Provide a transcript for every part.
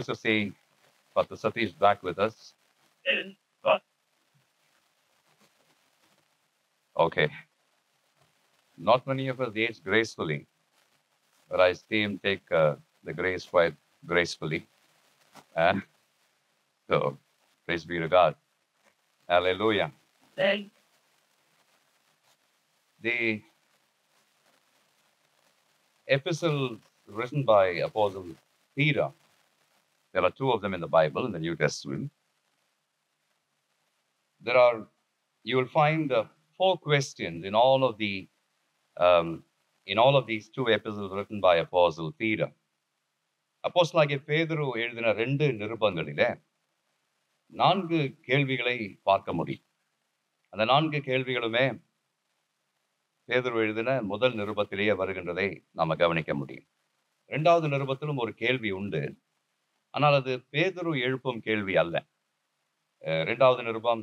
to see Pastor Satish back with us. Okay. Not many of us age gracefully, but I see him take uh, the grace quite gracefully. Uh, so, praise be to God. Hallelujah. The epistle written by Apostle Peter, there are two of them in the Bible, in the New Testament. There are, you will find uh, four questions in all of the, um, in all of these two epistles written by Apostle Peter. அப்போஸ்தலனாகிய பேதுரு எழுதின ரெண்டு நிருபங்களிலே நான்கு கேள்விகளை பார்க்க முடியும் அந்த நான்கு கேள்விகளுமே பேதுரு எழுதின முதல் நிருபத்திலேயே வருகின்றதை நாம கவனிக்க முடியும் இரண்டாவது நிருபத்திலும் ஒரு கேள்வி உண்டு ஆனால் அது பேதுரு எழுப்பும் கேள்வி அல்ல அஹ் இரண்டாவது நிருபம்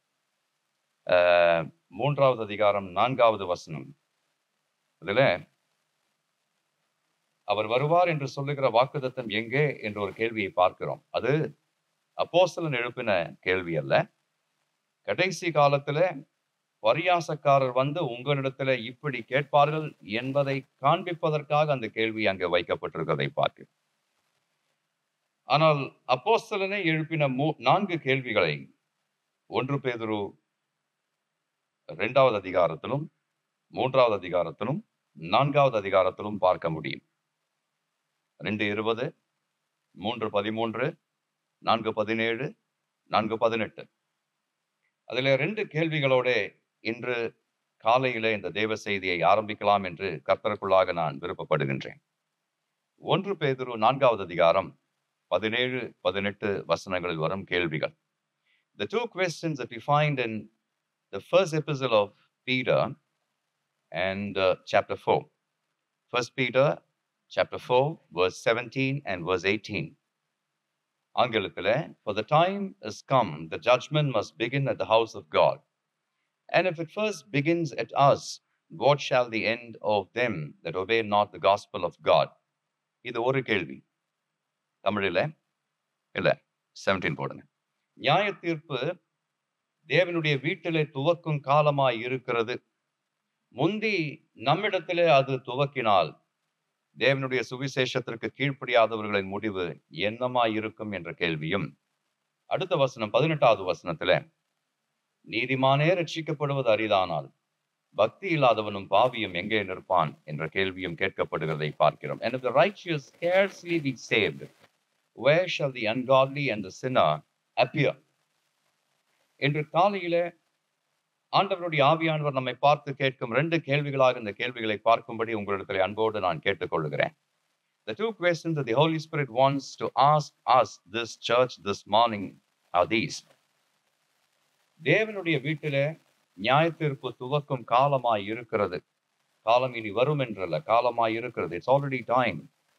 அஹ், மூன்றாவது அதிகாரம் நான்காவது வசனம் இதுல அவர் வருவார் என்று சொல்லுகிற வாக்குத்தத்தம் எங்கே என்ற ஒரு கேள்வியை பார்க்கிறோம் அது அப்போஸ்தலன் எழுப்பின கேள்வி அல்ல கடைசி காலத்துல பரியாசக்காரர் வந்து உங்களிடத்துல இப்படி கேட்பார்கள் என்பதை காண்பிப்பதற்காக அந்த கேள்வி அங்கே வைக்கப்பட்டிருக்கிறதை பார்க்கிறோம் ஆனால் அப்போஸ்தலனை எழுப்பின மூ நான்கு கேள்விகளை ஒன்று பேதுரு இரண்டாவது அதிகாரத்திலும் மூன்றாவது அதிகாரத்திலும் நான்காவது அதிகாரத்திலும் பார்க்க முடியும் ரெண்டு இருபது மூன்று பதிமூன்று நான்கு பதினேழு நான்கு பதினெட்டு அதுல ரெண்டு கேள்விகளோட இன்று காலையில இந்த தேவ செய்தியை ஆரம்பிக்கலாம் என்று கர்த்தருக்குள்ளாக நான் விருப்பப்படுகின்றேன் ஒன்று பேதுரு நான்காவது அதிகாரம் பதினேழு பதினெட்டு வசனங்களில் வரும் கேள்விகள் The two questions that we find in the first epistle of Peter and uh, chapter 4. First Peter chapter 4, verse 17 and verse 18. ஆங்கிலத்தில் For the time has come, the judgment must begin at the house of God. And if it first begins at us, what shall the end of them that obey not the gospel of God? இது ஒரு கேள்வி தமிழில் இல்ல 17 போடுங்க நியாய தீர்ப்பு தேவனுடைய வீட்டிலே துவக்கும் காலமாய் இருக்கிறது முந்தி நம்மிடத்திலே அது துவக்கினால் தேவனுடைய சுவிசேஷத்திற்கு கீழ்ப்படியாதவர்களின் முடிவு என்னமாய் இருக்கும் என்ற கேள்வியும் அடுத்த வசனம் பதினெட்டாவது வசனத்துல நீதிமானே ரட்சிக்கப்படுவது அரிதானால் பக்தி இல்லாதவனும் பாவியும் எங்கே நிற்பான் என்ற கேள்வியும் கேட்கப்படுகிறதை பார்க்கிறோம் and if the righteous scarcely be saved where shall the ungodly and the sinner appear இன்று காலையில ஆண்டவருடைய ஆவியானவர் நம்மை பார்த்து கேட்கும் ரெண்டு கேள்விகளாக இந்த கேள்விகளை பார்க்கும்படி உங்களிடத்தில் அன்போடு நான் கேட்டுக்கொள்கிறேன் The two questions that the Holy Spirit wants to ask us, this church, this morning, are these. தேவனுடைய வீட்டிலே நியாயத்தீர்ப்பு துவக்கும் காலமாய் இருக்கிறது காலம் இனி வரும் என்றல்ல காலமாய் இருக்கிறது it's already time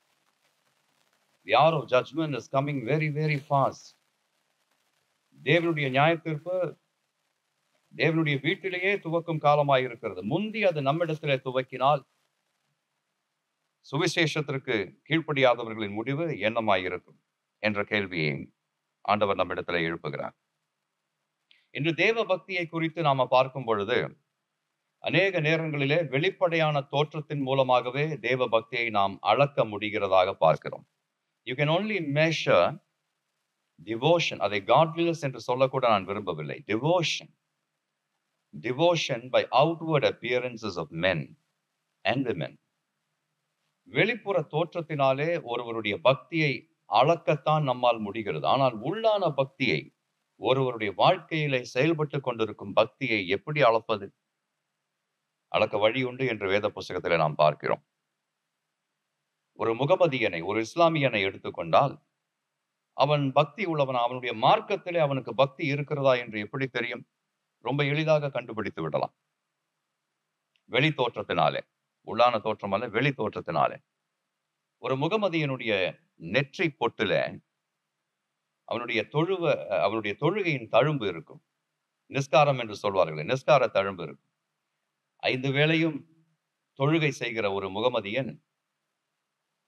the hour of judgment is coming very very fast தேவனுடைய நியாயத்தீர்ப்பு தேவனுடைய வீட்டிலேயே துவக்கும் காலமாய் இருக்கிறது முந்தி அது நம்மிடத்திலே துவக்கினால் சுவிசேஷத்திற்கு கீழ்ப்படியாதவர்களின் முடிவு என்னமாய் இருக்கும் என்ற கேள்வியை ஆண்டவர் நம்மிடத்திலே எழுப்புகிறார் இன்று தேவ பக்தியை குறித்து நாம பார்க்கும் பொழுது அநேக நேரங்களிலே வெளிப்படையான தோற்றத்தின் மூலமாகவே தேவ பக்தியை நாம் அளக்க முடிகிறதாக பார்க்கிறோம் you can only measure devotion அதை காட்லினஸ் என்று சொல்லக்கூட நான் விரும்பவில்லை devotion devotion by outward appearances of men and women வெளிப்புற தோற்றத்தினாலே ஒருவருடைய பக்தியை அளக்கத்தான் நம்மால் முடிகிறது ஆனால் உள்ளான பக்தியை ஒருவருடைய வாழ்க்கையிலே செயல்பட்டு கொண்டிருக்கும் பக்தியை எப்படி அளப்பது அளக்க வழி உண்டு என்று வேத புஸ்தகத்திலே நாம் பார்க்கிறோம் ஒரு முகமதியனை ஒரு இஸ்லாமியனை எடுத்துக்கொண்டால் அவன் பக்தி உள்ளவன் அவனுடைய மார்க்கத்திலே அவனுக்கு பக்தி இருக்கிறதா என்று எப்படி தெரியும் ரொம்ப எளிதாக கண்டுபிடித்து விடலாம் வெளி தோற்றத்தினாலே உள்ளான தோற்றம் அல்ல வெளி தோற்றத்தினாலே ஒரு முகமதியனுடைய நெற்றி பொட்டுல அவனுடைய தொழுவ அவனுடைய தொழுகையின் தழும்பு இருக்கும் நிஸ்காரம் என்று சொல்வார்களே நிஸ்கார தழும்பு இருக்கும் ஐந்து வேளையும் தொழுகை செய்கிற ஒரு முகமதியன்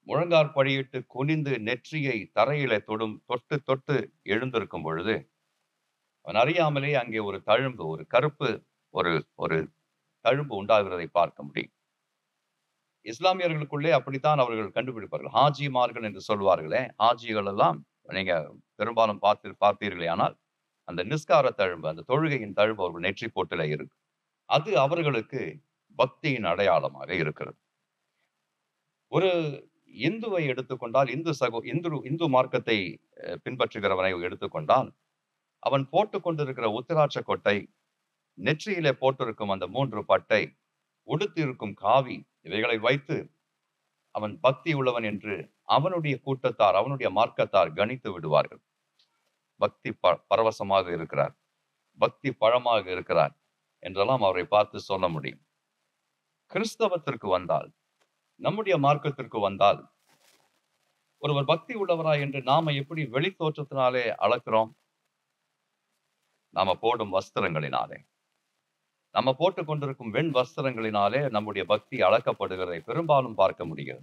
முழங்காற்படியிட்டு குனிந்து நெற்றியை தரையிலே தொடும் தொட்டு தொட்டு எழுந்திருக்கும் பொழுது அவன் அறியாமலே அங்கே ஒரு தழும்பு ஒரு கருப்பு ஒரு ஒரு தழும்பு உண்டாகிறதை பார்க்க முடியும் இஸ்லாமியர்களுக்குள்ளே அப்படித்தான் அவர்கள் கண்டுபிடிப்பார்கள் ஹாஜிமார்கள் என்று சொல்வார்களே ஹாஜிகள் எல்லாம் நீங்க பெரும்பாலும் பார்த்து பார்த்தீர்களே ஆனால் அந்த நிஸ்கார தழும்பு அந்த தொழுகையின் தழும்பு அவர்கள் நெற்றி போட்டில இருக்கு அது அவர்களுக்கு பக்தியின் அடையாளமாக இருக்கிறது ஒரு இந்துவை எடுத்துக்கொண்டால் இந்து சகோ இந்து இந்து மார்க்கத்தை அஹ், பின்பற்றுகிறவனை எடுத்துக்கொண்டால் அவன் போட்டுக் கொண்டிருக்கிற உத்திராட்ச கொட்டை நெற்றியிலே போட்டிருக்கும் அந்த மூன்று பட்டை உடுத்திருக்கும் காவி இவைகளை வைத்து அவன் பக்தி உள்ளவன் என்று அவனுடைய கூட்டத்தார் அவனுடைய மார்க்கத்தார் கணித்து விடுவார்கள் பக்தி ப- பரவசமாக இருக்கிறார் பக்தி பழமாக இருக்கிறார் என்றெல்லாம் அவரை பார்த்து சொல்ல முடியும் கிறிஸ்தவத்திற்கு வந்தால் நம்முடைய மார்க்கத்திற்கு வந்தால் ஒருவர் பக்தி உள்ளவரா என்று நாம எப்படி வெளி தோற்றத்தினாலே அளக்கிறோம் நாம போடும் வஸ்திரங்களினாலே நம்ம போட்டுக் கொண்டிருக்கும் வெண் வஸ்திரங்களினாலே நம்முடைய பக்தி அளக்கப்படுகிறதை பெரும்பாலும் பார்க்க முடிகிறது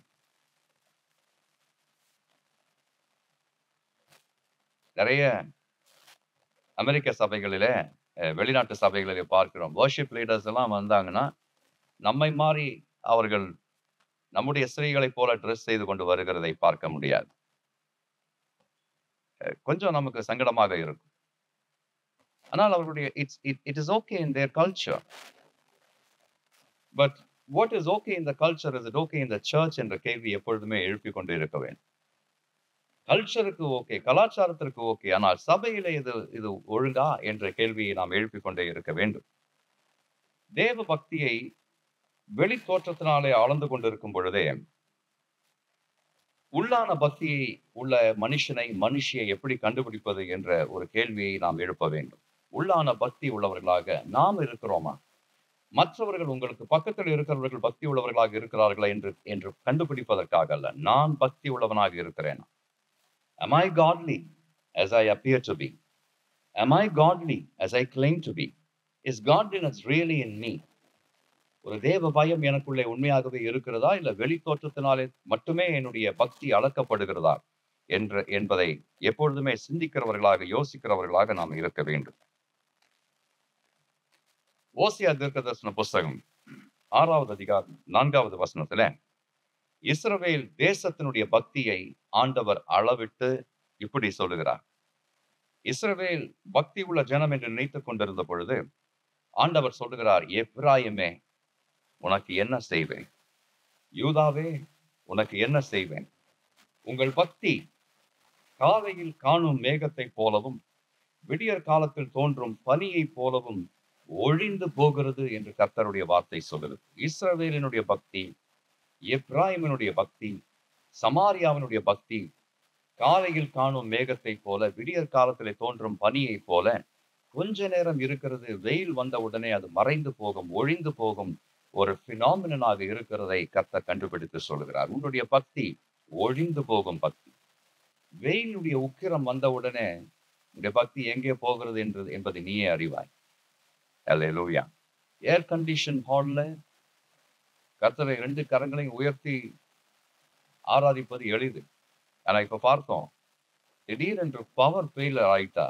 நிறைய அமெரிக்க சபைகளிலே அஹ், வெளிநாட்டு சபைகளிலே பார்க்கிறோம் வர்ஷிப் லீடர்ஸ் எல்லாம் வந்தாங்கன்னா நம்மை மாறி அவர்கள் நம்முடைய ஸ்திரீகளைப் போல ட்ரெஸ் செய்து கொண்டு வருகிறதை பார்க்க முடியாது அஹ், கொஞ்சம் நமக்கு சங்கடமாக இருக்கும் ஆனால் அவர்களுடைய it's it it is okay in their culture but what is okay in the culture is it okay in the church என்ற கேள்வி எப்பொழுதுமே எழுப்பிக் கொண்டு இருக்க வேண்டும் கல்ச்சருக்கு ஓகே கலாச்சாரத்திற்கு ஓகே ஆனால் சபையில இது இது ஒழுங்கா என்ற கேள்வியை நாம் எழுப்பிக் கொண்டே இருக்க வேண்டும் தேவ பக்தியை வெளி தோற்றத்தினாலே அளந்து கொண்டிருக்கும் பொழுதே உள்ளான பக்தியை உள்ள மனுஷனை மனுஷியை எப்படி கண்டுபிடிப்பது என்ற ஒரு கேள்வியை நாம் எழுப்ப வேண்டும் உள்ளான பக்தி உள்ளவர்களாக நாம் இருக்கிறோமா மற்றவர்கள் உங்களுக்கு பக்கத்தில் இருக்கிறவர்கள் பக்தி உள்ளவர்களாக இருக்கிறார்களா என்று என்று கண்டுபிடிப்பதற்காக அல்ல நான் பக்தி உள்ளவனாக இருக்கிறேன் Am I godly as I appear to be? Am I godly as I claim to be? Is godliness really in me? ஒரு தேவ பயம் எனக்குள்ளே உண்மையாகவே இருக்கிறதா இல்ல வெளி தோற்றத்தினாலே மட்டுமே என்னுடைய பக்தி அளக்கப்படுகிறதா என்ற என்பதை எப்பொழுதுமே சிந்திக்கிறவர்களாக யோசிக்கிறவர்களாக நாம் இருக்க வேண்டும் ஓசியா தீர்க்கதர்சன புஸ்தகம் ஆறாவது அதிகாரம் நான்காவது வசனத்துல இஸ்ரவேல் தேசத்தினுடைய பக்தியை ஆண்டவர் அளவிட்டு இப்படி சொல்லுகிறார் இஸ்ரவேல் பக்தி உள்ள ஜனம் என்று நினைத்துக் கொண்டிருந்த பொழுது ஆண்டவர் சொல்லுகிறார் எப்ராயிமே உனக்கு என்ன செய்வேன் யூதாவே உனக்கு என்ன செய்வேன் உங்கள் பக்தி காலையில் காணும் மேகத்தைப் போலவும் விடியற் காலத்தில் தோன்றும் பனியைப் போலவும் ஒழிந்து போகிறது என்று கர்த்தருடைய வார்த்தை சொல்லுது இஸ்ரவேலினுடைய பக்தி எப்ராயிமினுடைய பக்தி சமாரியாவினுடைய பக்தி காலையில் காணும் மேகத்தைப் போல விடியற் காலத்திலே தோன்றும் பனியைப் போல கொஞ்ச நேரம் இருக்கிறது வெயில் வந்த உடனே அது மறைந்து போகும் ஒழிந்து போகும் ஒரு பினாமினாக இருக்கிறதை கர்த்தர் கண்டுபிடித்து சொல்கிறார் உன்னுடைய பக்தி ஒழிந்து போகும் பக்தி வெயிலுடைய உக்கிரம் வந்த உடனே உன்னுடைய பக்தி எங்கே போகிறது என்று என்பதை நீயே அறிவாய் அல்லேலூயா ஏர் கண்டிஷன் ஹால்ல கர்த்தரை ரெண்டு கரங்களையும் உயர்த்தி ஆராதிப்பது எளிது ஆனா இப்ப பார்த்தோம் திடீரென்று பவர் ஃபெயிலர் ஆயிட்டா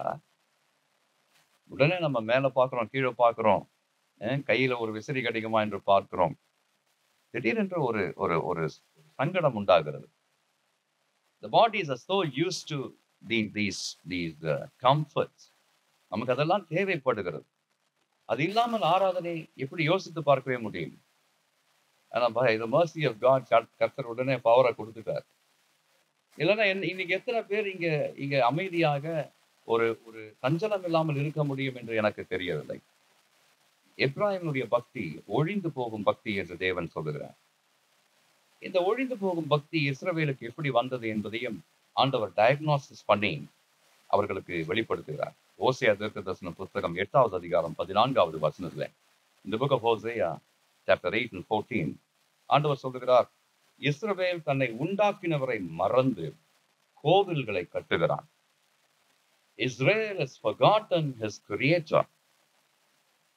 உடனே நம்ம மேல பார்க்கிறோம் கீழே பார்க்கிறோம் அஹ் கையில ஒரு விசிறி கிடைக்குமா என்று பார்க்கிறோம் திடீரென்று ஒரு ஒரு ஒரு சங்கடம் உண்டாகிறது the bodies are so used to the, these these uh, comforts நமக்கு அதெல்லாம் தேவைப்படுகிறது அது இல்லாமல் ஆராதனை எப்படி யோசித்து பார்க்கவே முடியும் ஆனா by the mercy of God கர்த்- கர்த்தர் உடனே பவரை கொடுத்துட்டார் இல்லைன்னா என்ன- இன்னைக்கு எத்தனை பேர் இங்க இங்க அமைதியாக ஒரு ஒரு சஞ்சலம் இல்லாமல் இருக்க முடியும் என்று எனக்கு தெரியவில்லை எப்ராஹிமுடைய பக்தி ஒழிந்து போகும் பக்தி என்று தேவன் சொல்லுகிறார் இந்த ஒழிந்து போகும் பக்தி இஸ்ரவேலுக்கு எப்படி வந்தது என்பதையும் ஆண்டவர் டயக்னோசிஸ் பண்ணி அவர்களுக்கு வெளிப்படுத்துகிறார் ஓசியா தீர்க்கதரிசன புத்தகம் எட்டாவது அதிகாரம் பதினான்காவது வசனத்துல இந்த book of Hosea chapter eight and fourteen ஆண்டவர் சொல்லுகிறார் இஸ்ரவேல் தன்னை உண்டாக்கினவரை மறந்து கோவில்களை கட்டுகிறான் Israel has forgotten his creator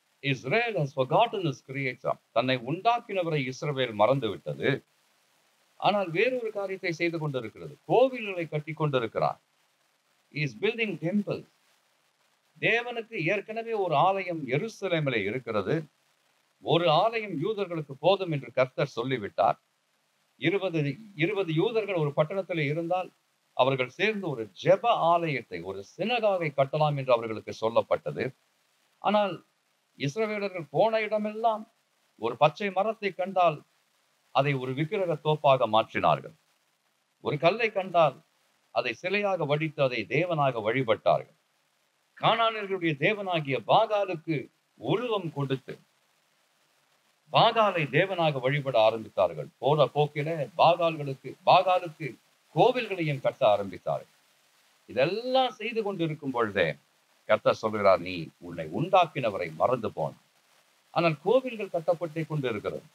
Israel has forgotten his creator தன்னை உண்டாக்கினவரை இஸ்ரவேல் மறந்து விட்டது ஆனால் வேறொரு காரியத்தை செய்து கொண்டிருக்கிறது கோவில்களை கட்டி கொண்டிருக்கிறார் இஸ் பில்டிங் டெம்பிள் தேவனுக்கு ஏற்கனவே ஒரு ஆலயம் எருசலேமிலே இருக்கிறது ஒரு ஆலயம் யூதர்களுக்கு போதும் என்று கர்த்தர் சொல்லிவிட்டார் இருபது இருபது யூதர்கள் ஒரு பட்டணத்தில் இருந்தால் அவர்கள் சேர்ந்து ஒரு ஜெப ஆலயத்தை ஒரு சினகாவை கட்டலாம் என்று அவர்களுக்கு சொல்லப்பட்டது ஆனால் இஸ்ரவேலர்கள் போன இடமெல்லாம் ஒரு பச்சை மரத்தை கண்டால் அதை ஒரு விக்கிரக தோப்பாக மாற்றினார்கள் ஒரு கல்லை கண்டால் அதை சிலையாக வடித்து அதை தேவனாக வழிபட்டார்கள் கானானியர்களுடைய தேவனாகிய பாகாலுக்கு உருவம் கொடுத்து பாகாலை தேவனாக வழிபட ஆரம்பித்தார்கள் போற போக்கில பாகால்களுக்கு பாகாலுக்கு கோவில்களையும் கட்ட ஆரம்பித்தார்கள் இதெல்லாம் செய்து கொண்டிருக்கும் பொழுதே கர்த்தர் சொல்கிறார் நீ உன்னை உண்டாக்கினவரை மறந்து போன ஆனால் கோவில்கள் கட்டப்பட்டே கொண்டு இருக்கிறது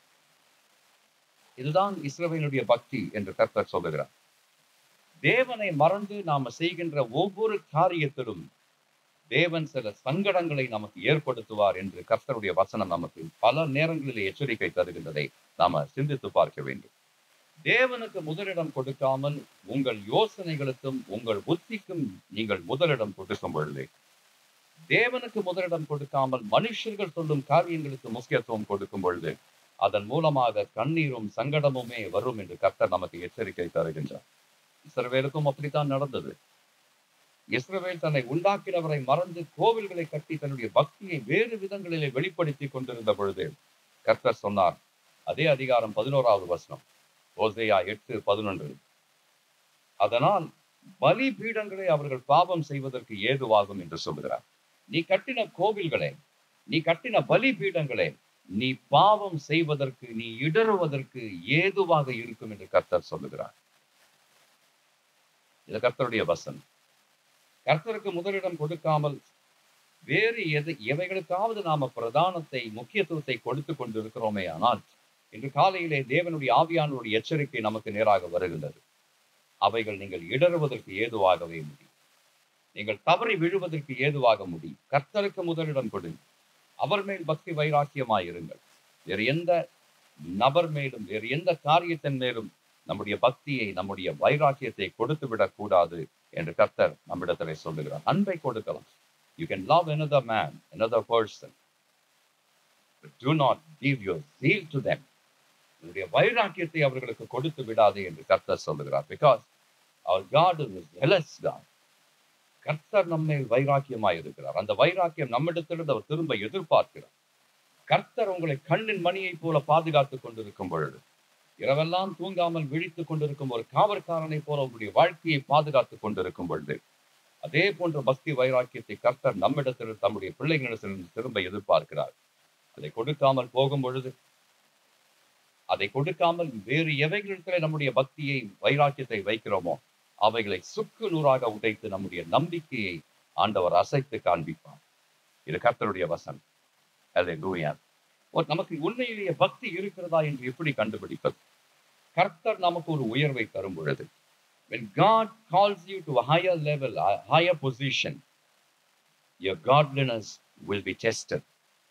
இதுதான் இஸ்ரவேலுடைய பக்தி என்று கர்த்தர் சொல்லுகிறார் தேவனை மறந்து நாம செய்கின்ற ஒவ்வொரு காரியத்திலும் தேவன் சில சங்கடங்களை நமக்கு ஏற்படுத்துவார் என்று கர்த்தருடைய வசனம் நமக்கு பல நேரங்களில் எச்சரிக்கை தருகின்றதை நாம சிந்தித்து பார்க்க வேண்டும் தேவனுக்கு முதலிடம் கொடுக்காமல் உங்கள் யோசனைகளுக்கும் உங்கள் புத்திக்கும் நீங்கள் முதலிடம் கொடுக்கும் பொழுது தேவனுக்கு முதலிடம் கொடுக்காமல் மனுஷர்கள் சொல்லும் காரியங்களுக்கு முக்கியத்துவம் கொடுக்கும் பொழுது அதன் மூலமாக கண்ணீரும் சங்கடமுமே வரும் என்று கர்த்தர் நமக்கு எச்சரிக்கை தருகின்றார் இஸ்ரவேலுக்கும் அப்படித்தான் நடந்தது இஸ்ரவேல் தன்னை உண்டாக்கினவரை மறந்து கோவில்களை கட்டி தன்னுடைய பக்தியை வேறு விதங்களிலே வெளிப்படுத்தி கொண்டிருந்த பொழுது கர்த்தர் சொன்னார் அதே அதிகாரம் பதினோராவது வசனம் ஓசையா எட்டு பதினொன்று அதனால் பலி பீடங்களை அவர்கள் பாவம் செய்வதற்கு ஏதுவாகும் என்று சொல்கிறார் நீ கட்டின கோவில்களே நீ கட்டின பலி பீடங்களே நீ பாவம் செய்வதற்கு நீ இடறுவதற்கு ஏதுவாக இருக்கும் என்று கர்த்தர் சொல்லுகிறார் இது கர்த்தருடைய வசனம் கர்த்தருக்கு முதலிடம் கொடுக்காமல் வேறு எது எவைகளுக்காவது நாம பிரதானத்தை முக்கியத்துவத்தை கொடுத்து கொண்டிருக்கிறோமே ஆனால் இன்று காலையிலே தேவனுடைய ஆவியானுடைய எச்சரிக்கை நமக்கு நேராக வருகின்றது அவைகள் நீங்கள் இடறுவதற்கு ஏதுவாகவே முடியும் நீங்கள் தவறி விழுவதற்கு ஏதுவாக முடியும் கர்த்தருக்கு முதலிடம் கொடுங்க அவர் மேல் பக்தி வைராக்கியமாயிருங்கள் வேறு எந்த நபர் மேலும் வேறு எந்த காரியத்தின் மேலும் நம்முடைய பக்தியை நம்முடைய வைராக்கியத்தை கொடுத்து விடக்கூடாது என்று கர்த்தர் நம்மிடத்திலே சொல்லுகிறார் அன்பை கொடுக்கலாம் you can love another man another person do not give your zeal to them உன்னுடைய வைராக்கியத்தை அவர்களுக்கு கொடுத்து விடாதே என்று கர்த்தர் சொல்லுகிறார் பிகாஸ் அவர் காட் இஸ் jealous God கர்த்தர் நம்மேல் வைராக்கியமாய் இருக்கிறார் அந்த வைராக்கியம் நம்மிடத்திலிருந்து அவர் திரும்ப எதிர்பார்க்கிறார் கர்த்தர் உங்களை கண்ணின் மணியைப் போல பாதுகாத்துக் கொண்டிருக்கும் பொழுது இரவெல்லாம் தூங்காமல் விழித்துக் கொண்டிருக்கும் ஒரு காவற்காரனை போல உங்களுடைய வாழ்க்கையை பாதுகாத்துக் கொண்டிருக்கும் பொழுது அதே போன்ற பக்தி வைராக்கியத்தை கர்த்தர் நம்மிடத்தில் தம்முடைய பிள்ளைகளிடத்திலிருந்து திரும்ப எதிர்பார்க்கிறார் அதை கொடுக்காமல் போகும் பொழுது அதை கொடுக்காமல் வேறு எவைகளிடத்திலே நம்முடைய பக்தியை வைராக்கியத்தை வைக்கிறோமோ அவைகளை சுக்கு நூறாக உடைத்து நம்முடைய நம்பிக்கையை ஆண்டவர் அசைத்து காண்பிப்பார் இது கர்த்தருடைய வசனம் அதை ஒரு நமக்கு உண்மையிலேயே பக்தி இருக்கிறதா என்று எப்படி கண்டுபிடிப்பது கர்த்தர் நமக்கு ஒரு உயர்வை தரும் பொழுது when God calls you to a higher level, a higher position, your godliness will be tested.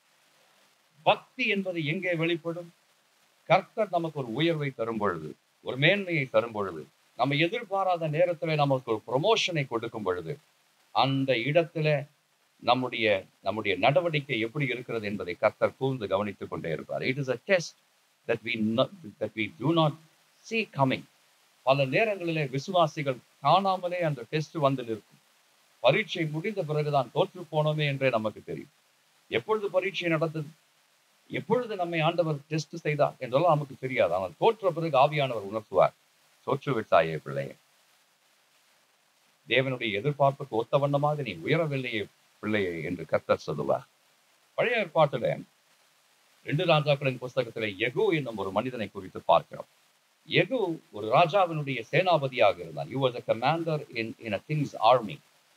பக்தி என்பது எங்கே வெளிப்படும் கர்த்தர் நமக்கு ஒரு உயர்வை தரும் பொழுது ஒரு மேன்மையை தரும் பொழுது நம்ம எதிர்பாராத நேரத்துல நமக்கு ஒரு ப்ரொமோஷனை கொடுக்கும் பொழுது அந்த இடத்துல நம்முடைய நம்முடைய நடவடிக்கை எப்படி இருக்கிறது என்பதை கர்த்தர் கூர்ந்து கவனித்துக் கொண்டே இருப்பார் it is a test that we that we do not see coming பல நேரங்களிலே விசுவாசிகள் காணாமலே அந்த டெஸ்ட் வந்து நிற்கும் பரீட்சை முடிந்த பிறகுதான் தோற்று போனோமே என்றே நமக்கு தெரியும் எப்பொழுது பரீட்சை நடந்தது எப்பொழுது நம்மை ஆண்டவர் டெஸ்ட் செய்தார் என்றெல்லாம் நமக்கு தெரியாது ஆனால் தோற்ற பிறகு ஆவியானவர் உணர்த்துவார் தோற்று விட்டாயே பிள்ளையே தேவனுடைய எதிர்பார்ப்புக்கு ஒத்த வண்ணமாக நீ உயரவில்லையே பிள்ளையே என்று கர்த்தர் சொல்லுவார் பழைய ஏற்பாட்டுல ரெண்டு ராஜாக்களின் புஸ்தகத்திலே எகு என்னும் ஒரு மனிதனை குறித்து பார்க்கிறோம் எகு ஒரு ராஜாவினுடைய சேனாபதியாக இருந்தான் you was a commander in in a king's army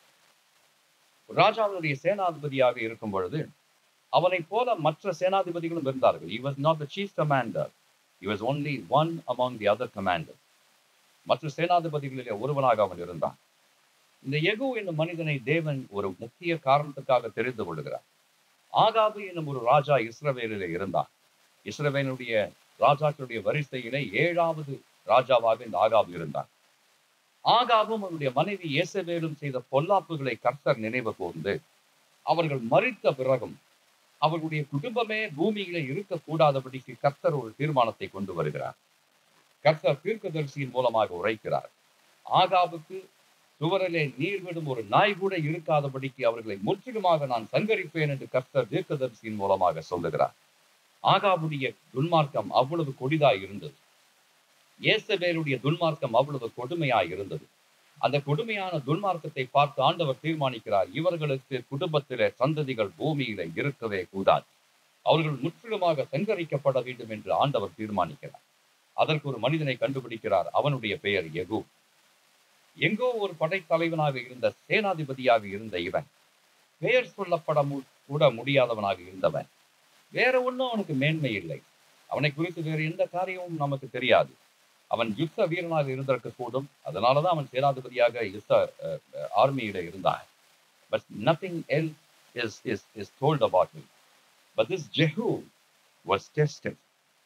ராஜாவினுடைய சேனாதிபதியாக இருக்கும் பொழுது அவனை போல மற்ற சேனாதிபதிகளும் இருந்தார்கள் he was not the chief commander he was only one among the other commanders மற்ற சேனாதிபதிகளிலே ஒருவனாக அவன் இருந்தான் இந்த எகு என்னும் மனிதனை தேவன் ஒரு முக்கிய காரணத்துக்காக தெரிந்து கொள்கிறார் ஆகாபு என்னும் ஒரு ராஜா இஸ்ரவேலிலே இருந்தான் இஸ்ரவேலுடைய ராஜாக்களுடைய வரிசையிலே ஏழாவது ராஜாவாக இந்த ஆகாப் இருந்தார் ஆகாபும் அவருடைய மனைவி இயேசபேலும் செய்த பொல்லாப்புகளை கர்த்தர் நினைவு கூர்ந்து அவர்கள் மறித்த பிறகும் அவர்களுடைய குடும்பமே பூமியில இருக்கக்கூடாதபடிக்கு கர்த்தர் ஒரு தீர்மானத்தை கொண்டு வருகிறார் கர்த்தர் தீர்க்கதரிசியின் மூலமாக உரைக்கிறார் ஆகாபுக்கு சுவரிலே நீர் விடும் ஒரு நாய் கூட இருக்காதபடிக்கு அவர்களை முற்றிலுமாக நான் சங்கரிப்பேன் என்று கர்த்தர் தீர்க்கதரிசியின் மூலமாக சொல்லுகிறார் ஆகாபுடைய துன்மார்க்கம் அவ்வளவு கொடிதாய் இருந்தது இயேசபேலுடைய துன்மார்க்கம் அவ்வளவு கொடுமையாய் இருந்தது அந்த கொடுமையான துன்மார்க்கத்தை பார்த்து ஆண்டவர் தீர்மானிக்கிறார் இவர்களுக்கு குடும்பத்திலே சந்ததிகள் பூமியில இருக்கவே கூடாது அவர்கள் முற்றிலுமாக சங்கரிக்கப்பட வேண்டும் என்று ஆண்டவர் தீர்மானிக்கிறார் அதற்கு ஒரு மனிதனை கண்டுபிடிக்கிறார் அவனுடைய பெயர் எகு எங்கோ ஒரு படைத்தலைவனாக இருந்த சேனாதிபதியாக இருந்த இவன் பெயர் சொல்லப்பட மு- கூட முடியாதவனாக இருந்தவன் வேற ஒன்றும் அவனுக்கு மேன்மை இல்லை அவனை குறித்து வேறு எந்த காரியமும் நமக்கு தெரியாது அவன் யுத்த வீரனாக இருந்திருக்க கூடும் அதனாலதான் அவன் சேனாதிபதியாக யுத்த ஆர்மியில இருந்தான் but nothing else is is is told about him but this Jehu was tested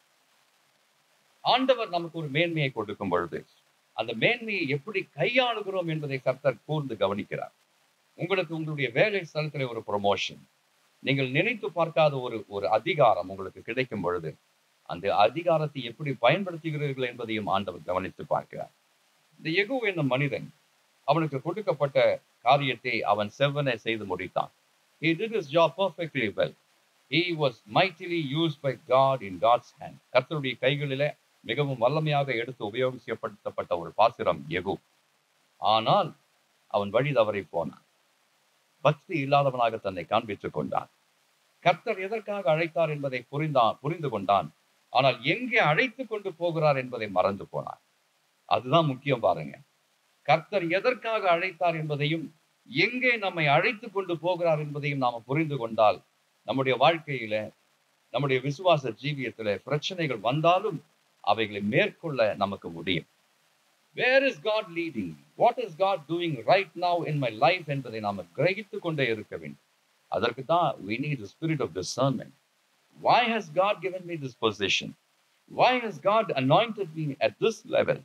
ஆண்டவர் நமக்கு ஒரு மேன்மையை கொடுக்கும் பொழுது அந்த மேன்மையை எப்படி கையாளுகிறோம் என்பதை கர்த்தர் கூர்ந்து கவனிக்கிறார் உங்களுக்கு உங்களுடைய வேலை ஸ்தலத்தில் ஒரு ப்ரொமோஷன் நீங்கள் நினைத்து பார்க்காத ஒரு ஒரு அதிகாரம் உங்களுக்கு கிடைக்கும் பொழுது அந்த அதிகாரத்தை எப்படி பயன்படுத்துகிறீர்கள் என்பதையும் ஆண்டவர் கவனித்து பார்க்கிறார் இந்த எகு என்னும் மனிதன் அவனுக்கு கொடுக்கப்பட்ட காரியத்தை அவன் செவ்வனை செய்து முடித்தான் He did his job perfectly well. He was mightily used by God in God's hand. கர்த்தருடைய கைகளிலே மிகவும் வல்லமையாக எடுத்து உபயோகிக்கப்படுத்தப்பட்ட ஒரு பாத்திரம் எகு ஆனால் அவன் வழி தவறி போனான் பக்தி இல்லாதவனாக தன்னை காண்பித்துக் கொண்டான் கர்த்தர் எதற்காக அழைத்தார் என்பதை புரிந்தான் புரிந்து கொண்டான் ஆனால் எங்கே அழைத்து கொண்டு போகிறார் என்பதை மறந்து போனான் அதுதான் முக்கியம் பாருங்க கர்த்தர் எதற்காக அழைத்தார் என்பதையும் எங்கே நம்மை அழைத்து கொண்டு போகிறார் என்பதையும் நாம புரிந்து கொண்டால் நம்முடைய வாழ்க்கையில நம்முடைய விசுவாச ஜீவியத்தில பிரச்சனைகள் வந்தாலும் அவைகளை மேற்கொள்ள நமக்கு முடியும் where is God leading what is God doing right now in my life என்பதை நாம கிரகித்து கொண்டே இருக்க வேண்டும் அதற்கு தான் we need the spirit of discernment why has god given me this position why has god anointed me at this level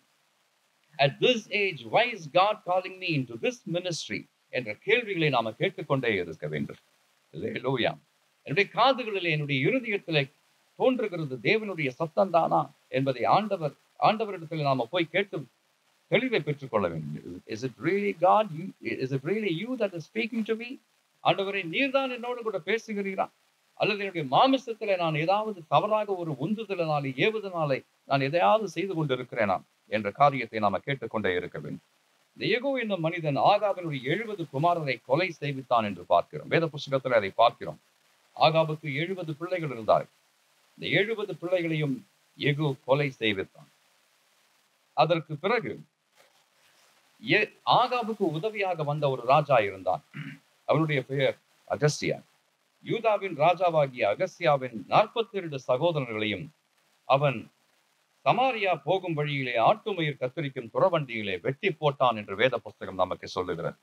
at this age why is god calling me into this ministry என்ற கேள்விகளை நாம கேட்டுக்கொண்டே இருக்க வேண்டும் Hallelujah. என்னுடைய காதுகளிலே என்னுடைய இருதயத்திலே தோன்றுகிறது தேவனுடைய சத்தம் தானா என்பதை ஆண்டவர் ஆண்டவரிடத்தில் நாம போய் கேட்டு தெளிவை பெற்றுக்கொள்ள வேண்டும் is it really God is it really you that is speaking to me ஆண்டவரே நீர்தான் என்னோடு கூட பேசுகிறீரா அல்லது என்னுடைய மாமிசத்துல நான் ஏதாவது தவறாக ஒரு உந்துதலினாலே ஏவுதனாலே நான் எதையாவது செய்து கொண்டிருக்கிறேனா என்ற காரியத்தை நாம கேட்டுக்கொண்டே இருக்க வேண்டும் இந்த எகோ என்னும் மனிதன் ஆகாபனுடைய எழுபது குமாரரை கொலை செய்வித்தான் என்று பார்க்கிறோம் வேத புஸ்தகத்தில் அதை பார்க்கிறோம் ஆகாபுக்கு எழுபது பிள்ளைகள் இருந்தார்கள் இந்த எழுபது பிள்ளைகளையும் எகு கொலை செய்வித்தான் அதற்கு பிறகு ஏ- ஆகாபுக்கு உதவியாக வந்த ஒரு ராஜா இருந்தான் அவனுடைய பெயர் அகஸ்தியா யூதாவின் ராஜாவாகிய அகஸ்தியாவின் நாற்பத்தி இரண்டு சகோதரர்களையும் அவன் சமாரியா போகும் வழியிலே ஆட்டுமயிர் கத்தரிக்கும் துறவண்டியிலே வெட்டி போட்டான் என்று வேத புஸ்தகம் நமக்கு சொல்லுகிறது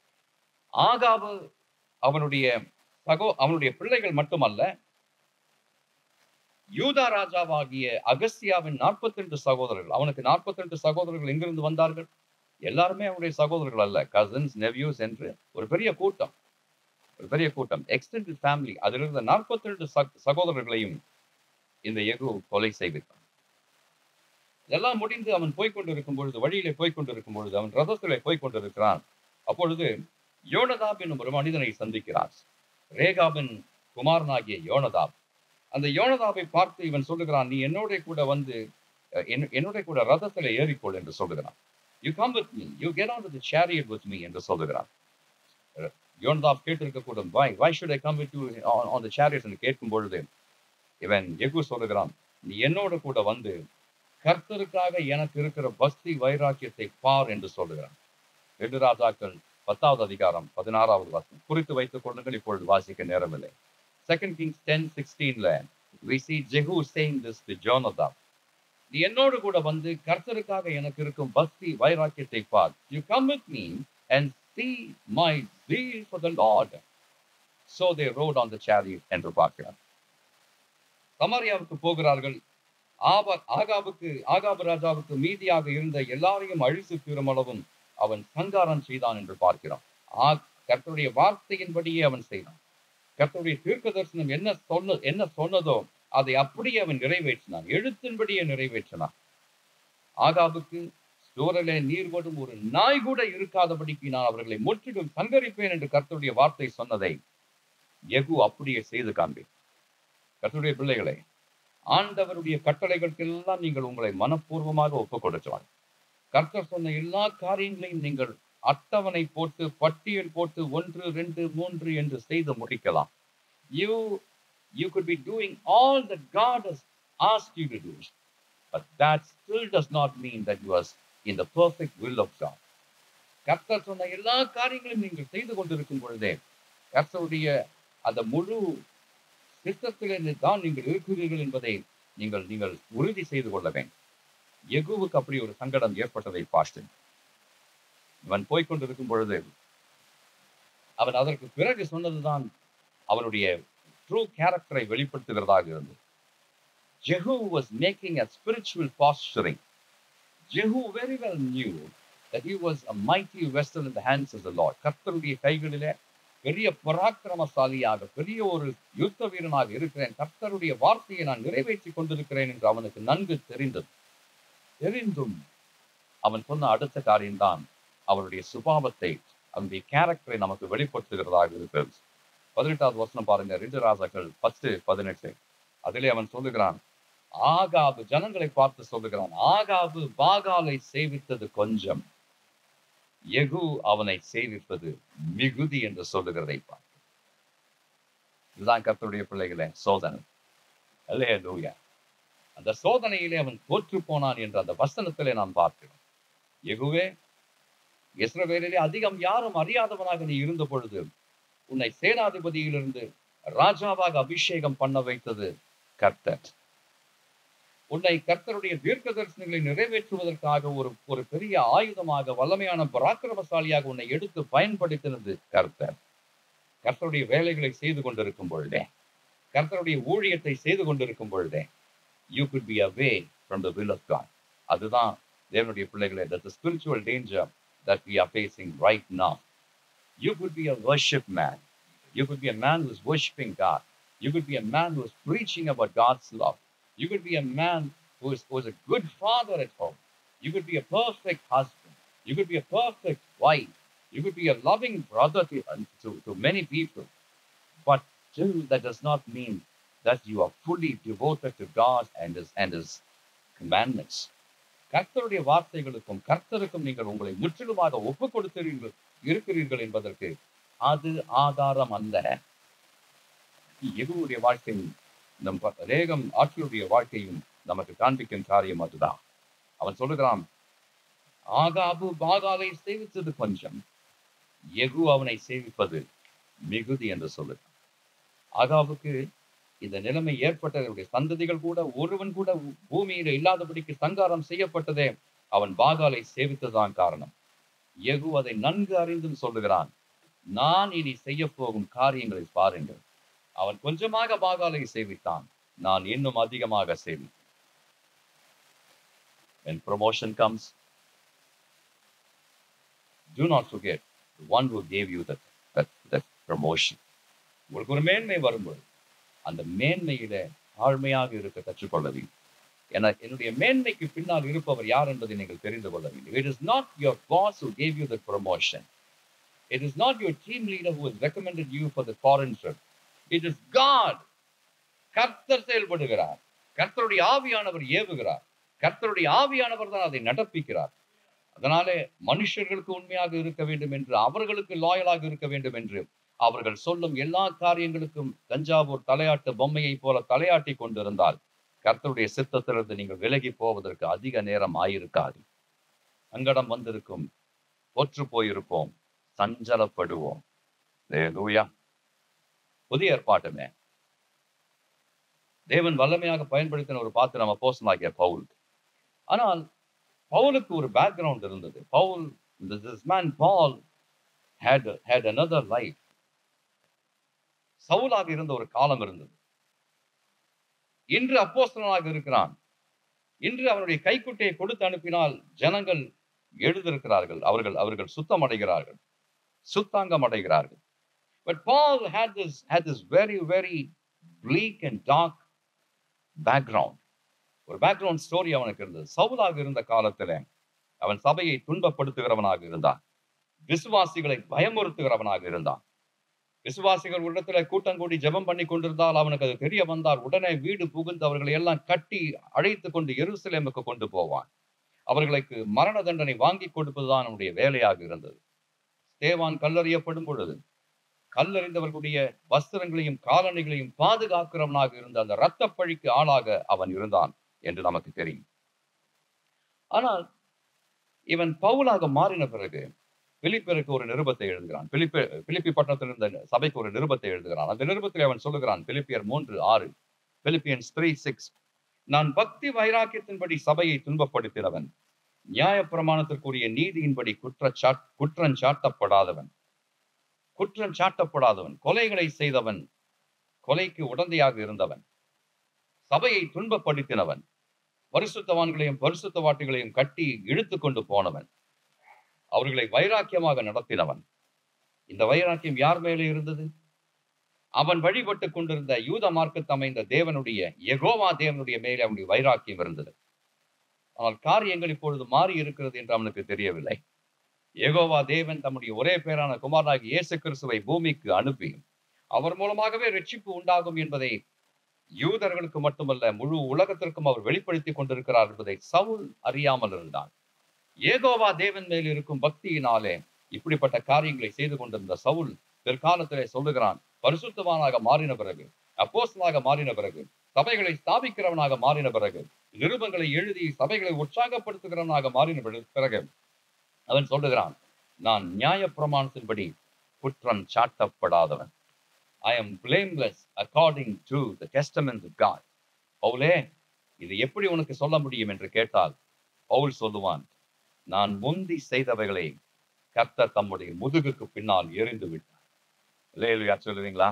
ஆகாபு அவனுடைய சகோ அவனுடைய பிள்ளைகள் மட்டுமல்ல யூதா ராஜாவாகிய அகஸ்தியாவின் நாற்பத்தி ரெண்டு சகோதரர்கள் அவனுக்கு நாற்பத்தி ரெண்டு சகோதரர்கள் எங்கிருந்து வந்தார்கள் எல்லாருமே அவனுடைய சகோதரர்கள் அல்ல கசின்ஸ் நெவ்யூஸ் என்று ஒரு பெரிய கூட்டம் ஒரு பெரிய கூட்டம் எக்ஸ்டெண்டட் ஃபேமிலி அதில் இருந்த நாற்பத்தி ரெண்டு சகோதரர்களையும் இந்த எகு கொலை செய்வித்தான் இதெல்லாம் முடிந்து அவன் போய்க்கொண்டிருக்கும் பொழுது வழியிலே போய்க்கொண்டிருக்கும் பொழுது அவன் ரதத்திலே போய்க்கொண்டிருக்கிறான் அப்பொழுது யோனதாப் என்னும் ஒரு மனிதனை சந்திக்கிறார் ரேகாபின் குமாரனாகிய யோனதாப் அந்த யோனதாபை பார்த்து இவன் சொல்லுகிறான் நீ என்னோட கூட வந்து அஹ், என்- என்னோட கூட ரதத்துல ஏறிக்கொள் என்று சொல்லுகிறான் you come with me you get on the chariot with me என்று சொல்லுகிறான் அஹ், யோனதாப் கேட்டிருக்க கூடும் why why should I come with you on the chariot என்று கேட்கும் பொழுது இவன் எகு சொல்லுகிறான் நீ என்னோட கூட வந்து கர்த்தருக்காக எனக்கு இருக்கிற பக்தி வைராக்கியத்தை பார் என்று சொல்லுகிறான் ரெண்டு ராஜாக்கள் பத்தாவது அதிகாரம் பதினாறாவது வசனம் குறித்து வைத்துக் கொள்ளுங்கள் இப்பொழுது வாசிக்க நேரமில்லை செகண்ட் கிங்ஸ் டென் சிக்ஸ்டீன்ல we see Jehu saying this to Jonadab நீ என்னோடு கூட வந்து கர்த்தருக்காக எனக்கு இருக்கும் பக்தி வைராக்கியத்தை பார் you come with me and see my zeal for the Lord so they rode on the chariot என்று பார்க்கிறார் சமாரியாவுக்கு போகிறார்கள் ஆபா ஆகாபுக்கு ஆகாபு ராஜாவுக்கு மீதியாக இருந்த எல்லாரையும் அழித்து தீருமளவும் அவன் சங்காரம் செய்தான் என்று பார்க்கிறோம் ஆ கர்த்தருடைய வார்த்தையின்படியே அவன் செய்தான் கர்த்தருடைய தீர்க்க தரிசனம் என்ன சொன்ன என்ன சொன்னதோ அதை அப்படியே அவன் நிறைவேற்றினான் எழுத்தின்படியே நிறைவேற்றினான் ஆகாபுக்கு சோரலே நீர் வடும் ஒரு நாய் கூட இருக்காதபடிக்கு நான் அவர்களை முற்றிலும் சங்கரிப்பேன் என்று கர்த்தருடைய வார்த்தை சொன்னதை எகு அப்படியே செய்து காண்பேன் கர்த்தருடைய பிள்ளைகளை ஆண்டவருடைய கட்டளைகளுக்கெல்லாம் நீங்கள் உங்களை மனப்பூர்வமாக ஒப்புக் கொடுத்தால் கர்த்தர் சொன்ன எல்லா காரியங்களையும் நீங்கள் அட்டவணை போட்டு பட்டியல் போட்டு ஒன்று ரெண்டு மூன்று என்று செய்து முடிக்கலாம் you you could be doing all that God has asked you to do but that still does not mean that you are in the perfect will of God கர்த்தர் சொன்ன எல்லா காரியங்களையும் நீங்கள் செய்து கொண்டிருக்கும் பொழுதே கர்த்தருடைய அந்த முழு சித்தத்திலிருந்து தான் நீங்கள் இருக்கிறீர்கள் என்பதை நீங்கள் நீங்கள் உறுதி செய்து கொள்ள வேண்டும் எகுவுக்கு அப்படி ஒரு சங்கடம் ஏற்பட்டதை பார்த்தேன் இவன் போய்க்கொண்டிருக்கும் பொழுது அவன் அதற்கு பிறகு சொன்னதுதான் அவனுடைய ட்ரூ கேரக்டரை வெளிப்படுத்துகிறதாக இருந்தது ஜெஹு was making a spiritual posturing ஜெஹு very well knew that he was a mighty vessel in the hands of the Lord கர்த்தருடைய கைகளிலே பெரிய பராக்கிரமசாலியாக பெரிய ஒரு யுத்த வீரனாக இருக்கிறேன் கர்த்தருடைய வார்த்தையை நான் நிறைவேற்றி கொண்டிருக்கிறேன் என்று அவனுக்கு நன்கு தெரிந்தது தெரிந்தும் அவன் சொன்ன அடுத்த காரியம்தான் அவருடைய சுபாவத்தை அவனுடைய கேரக்டரை நமக்கு வெளிப்படுத்துகிறதாக இருக்கிறது பதினெட்டாவது வசனம் பாருங்க ரெண்டு ராஜாக்கள் பத்து பதினெட்டு அதிலே அவன் சொல்லுகிறான் ஆகாபு ஜனங்களை பார்த்து சொல்லுகிறான் ஆகாபு பாகாலை சேவித்தது கொஞ்சம் எகு அவனை சேவிப்பது மிகுதி என்று சொல்லுகிறதை பார்த்து இதுதான் கர்த்தருடைய பிள்ளைகளே சோதனை அல்லே லூயா அந்த சோதனையிலே அவன் தோற்று போனான் என்ற அந்த வசனத்திலே நாம் பார்க்கிறோம் எகுவே இஸ்ரவேலிலே அதிகம் யாரும் அறியாதவனாக நீ இருந்த பொழுது உன்னை சேனாதிபதியிலிருந்து ராஜாவாக அபிஷேகம் பண்ண வைத்தது கர்த்தர் உன்னை கர்த்தருடைய தீர்க்க தரிசனங்களை நிறைவேற்றுவதற்காக ஒரு ஒரு பெரிய ஆயுதமாக வல்லமையான பராக்கிரமசாலியாக உன்னை எடுத்து பயன்படுத்தினது கர்த்தர் கர்த்தருடைய வேலைகளை செய்து கொண்டிருக்கும் பொழுதே கர்த்தருடைய ஊழியத்தை செய்து கொண்டிருக்கும் பொழுதே you could be away from the will of God அதுதான் தேவனுடைய பிள்ளைகளே that spiritual danger that we are facing right now. You could be a worship man. You could be a man who is worshiping God. You could be a man who is preaching about God's love. You could be a man who is, who is a good father at home. You could be a perfect husband. You could be a perfect wife. You could be a loving brother to, to, to many people. But still, that does not mean that you are fully devoted to God and His, and His commandments. கர்த்தருடைய வார்த்தைகளுக்கும் கர்த்தருக்கும் நீங்கள் உங்களை முற்றிலுமாக ஒப்புக் கொடுத்தீர்கள் இருக்கிறீர்கள் என்பதற்கு அது ஆதாரம் அல்ல எகுவுடைய வாழ்க்கையும் நம் ரேகம் ஆட்களுடைய வாழ்க்கையும் நமக்கு காண்பிக்கும் காரியம் அதுதான் அவன் சொல்லுகிறான் ஆகாபு பாகாவை சேவித்தது கொஞ்சம் எகு அவனை சேவிப்பது மிகுதி என்று சொல்லுகிறான் ஆகாவுக்கு இந்த நிலைமை ஏற்பட்டதனுடைய சந்ததிகள் கூட ஒருவன் கூட பூமியில இல்லாதபடிக்கு சங்காரம் செய்யப்பட்டதே அவன் பாகாலை சேவித்ததான் காரணம் எகு அதை நன்கு அறிந்தும் சொல்லுகிறான் நான் இனி செய்ய போகும் காரியங்களை பாருங்கள் அவன் கொஞ்சமாக பாகாலை சேவித்தான் நான் இன்னும் அதிகமாக சேவித்தேன் When promotion comes, do not forget the one who gave you that, that, that promotion. உங்களுக்கு ஒரு மேன்மை வரும்போது அந்த மேன்மையில ஆழ்மையாக இருக்க கற்றுக்கொள்ள வேண்டும் என என்னுடைய மேன்மைக்கு பின்னால் இருப்பவர் யார் என்பதை நீங்கள் தெரிந்து கொள்ள வேண்டும் it is not your boss who gave you the promotion it is not your team leader who has recommended you for the foreign trip it is god கர்த்தர் செயல்படுகிறார் கர்த்தருடைய ஆவியானவர் ஏவுகிறார் கர்த்தருடைய ஆவியானவர் தான் அதை நடப்பிக்கிறார் அதனாலே மனுஷர்களுக்கு உண்மையாக இருக்க வேண்டும் என்று அவர்களுக்கு லாயலாக இருக்க வேண்டும் என்று அவர்கள் சொல்லும் எல்லா காரியங்களுக்கும் தஞ்சாவூர் தலையாட்டு பொம்மையை போல தலையாட்டி கொண்டிருந்தால் கர்த்தருடைய சித்தத்திலிருந்து நீங்கள் விலகி போவதற்கு அதிக நேரம் ஆயிருக்காது சங்கடம் வந்திருக்கும் ஒற்று போயிருப்போம் சஞ்சலப்படுவோம் லூயா புதிய ஏற்பாட்டுமே தேவன் வல்லமையாக பயன்படுத்தின ஒரு பாத்திரம் அப்போசனாகிய பவுல் ஆனால் பவுலுக்கு ஒரு பேக்ரவுண்ட் இருந்தது பவுல் this man Paul had had another life சவுலாக இருந்த ஒரு காலம் இருந்தது இன்று அப்போஸ்தலனாக இருக்கிறான் இன்று அவருடைய கைக்குட்டையை கொடுத்து அனுப்பினால் ஜனங்கள் எழுதிருக்கிறார்கள் அவர்கள் அவர்கள் சுத்தம் அடைகிறார்கள் சுத்தாங்கம் அடைகிறார்கள் but Paul had this had this very very bleak and dark background ஒரு பேக்ரவுண்ட் ஸ்டோரி அவனுக்கு இருந்தது சவுலாக இருந்த காலத்துல அவன் சபையை துன்பப்படுத்துகிறவனாக இருந்தான் விசுவாசிகளை பயமுறுத்துகிறவனாக இருந்தான் விசுவாசிகள் இடத்துல கூட்டம் கூடி ஜெபம் பண்ணி கொண்டிருந்தால் அவனுக்கு அது தெரிய வந்தால் உடனே வீடு புகுந்து அவர்களை எல்லாம் கட்டி அழைத்து கொண்டு எருசலேமுக்கு கொண்டு போவான் அவர்களுக்கு மரண தண்டனை வாங்கி கொடுப்பதுதான் அவனுடைய வேலையாக இருந்தது தேவான் கல்லறியப்படும் பொழுது கல்லறிந்தவர்களுடைய வஸ்திரங்களையும் காலணிகளையும் பாதுகாக்கிறவனாக இருந்த அந்த இரத்த பழிக்கு ஆளாக அவன் இருந்தான் என்று நமக்கு தெரியும் ஆனால் இவன் பவுலாக மாறின பிறகு பிலிப்பியருக்கு ஒரு நிருபத்தை எழுதுகிறான் பிலிப்பி பிலிப்பி பட்டணத்தில் இருந்த சபைக்கு ஒரு நிருபத்தை எழுதுகிறான் அந்த நிருபத்தில் அவன் சொல்லுகிறான் பிலிப்பியர் மூன்று ஆறு பிலிப்பியன்ஸ் த்ரீ சிக்ஸ் நான் பக்தி வைராக்கியத்தின்படி சபையை துன்பப்படுத்தினவன் நியாயப்பிரமாணத்திற்குரிய நீதியின்படி குற்றச்சாட் குற்றம் சாட்டப்படாதவன் குற்றம் சாட்டப்படாதவன் கொலைகளை செய்தவன் கொலைக்கு உடந்தையாக இருந்தவன் சபையை துன்பப்படுத்தினவன் பரிசுத்தவான்களையும் பரிசுத்தவாட்டிகளையும் கட்டி இழுத்து கொண்டு போனவன் அவர்களை வைராக்கியமாக நடத்தினவன் இந்த வைராக்கியம் யார் மேலே இருந்தது அவன் வழிபட்டு கொண்டிருந்த யூத மார்க்கத்து அமைந்த தேவனுடைய எகோவா தேவனுடைய மேலே அவனுடைய வைராக்கியம் இருந்தது ஆனால் காரியங்கள் இப்பொழுது மாறி இருக்கிறது என்று அவனுக்கு தெரியவில்லை ஏகோவா தேவன் தம்முடைய ஒரே பேரான குமாரனாகி இயேசு கிறிஸ்துவை பூமிக்கு அனுப்பி அவர் மூலமாகவே ரட்சிப்பு உண்டாகும் என்பதை யூதர்களுக்கு மட்டுமல்ல முழு உலகத்திற்கும் அவர் வெளிப்படுத்தி கொண்டிருக்கிறார் என்பதை சவுல் அறியாமல் இருந்தான் ஏகோவா தேவன் மேல் இருக்கும் பக்தியினாலே இப்படிப்பட்ட காரியங்களை செய்து கொண்டிருந்த சவுல் பிற்காலத்திலே சொல்லுகிறான் பரிசுத்தவானாக மாறின பிறகு அப்போஸ்தலனாக மாறின பிறகு சபைகளை ஸ்தாபிக்கிறவனாக மாறின பிறகு நிருபங்களை எழுதி சபைகளை உற்சாகப்படுத்துகிறவனாக மாறின பிற- பிறகு அவன் சொல்லுகிறான் நான் நியாய பிரமாணத்தின்படி குற்றம் சாட்டப்படாதவன் I am blameless according to the testament of God பவுலே இது எப்படி உனக்கு சொல்ல முடியும் என்று கேட்டால் பவுல் சொல்லுவான் நான் முந்தி செய்தவைகளை கர்த்தர் தம்முடைய முதுகுக்கு பின்னால் எறிந்து விட்டார் லேலுயா சொல்லுவீங்களா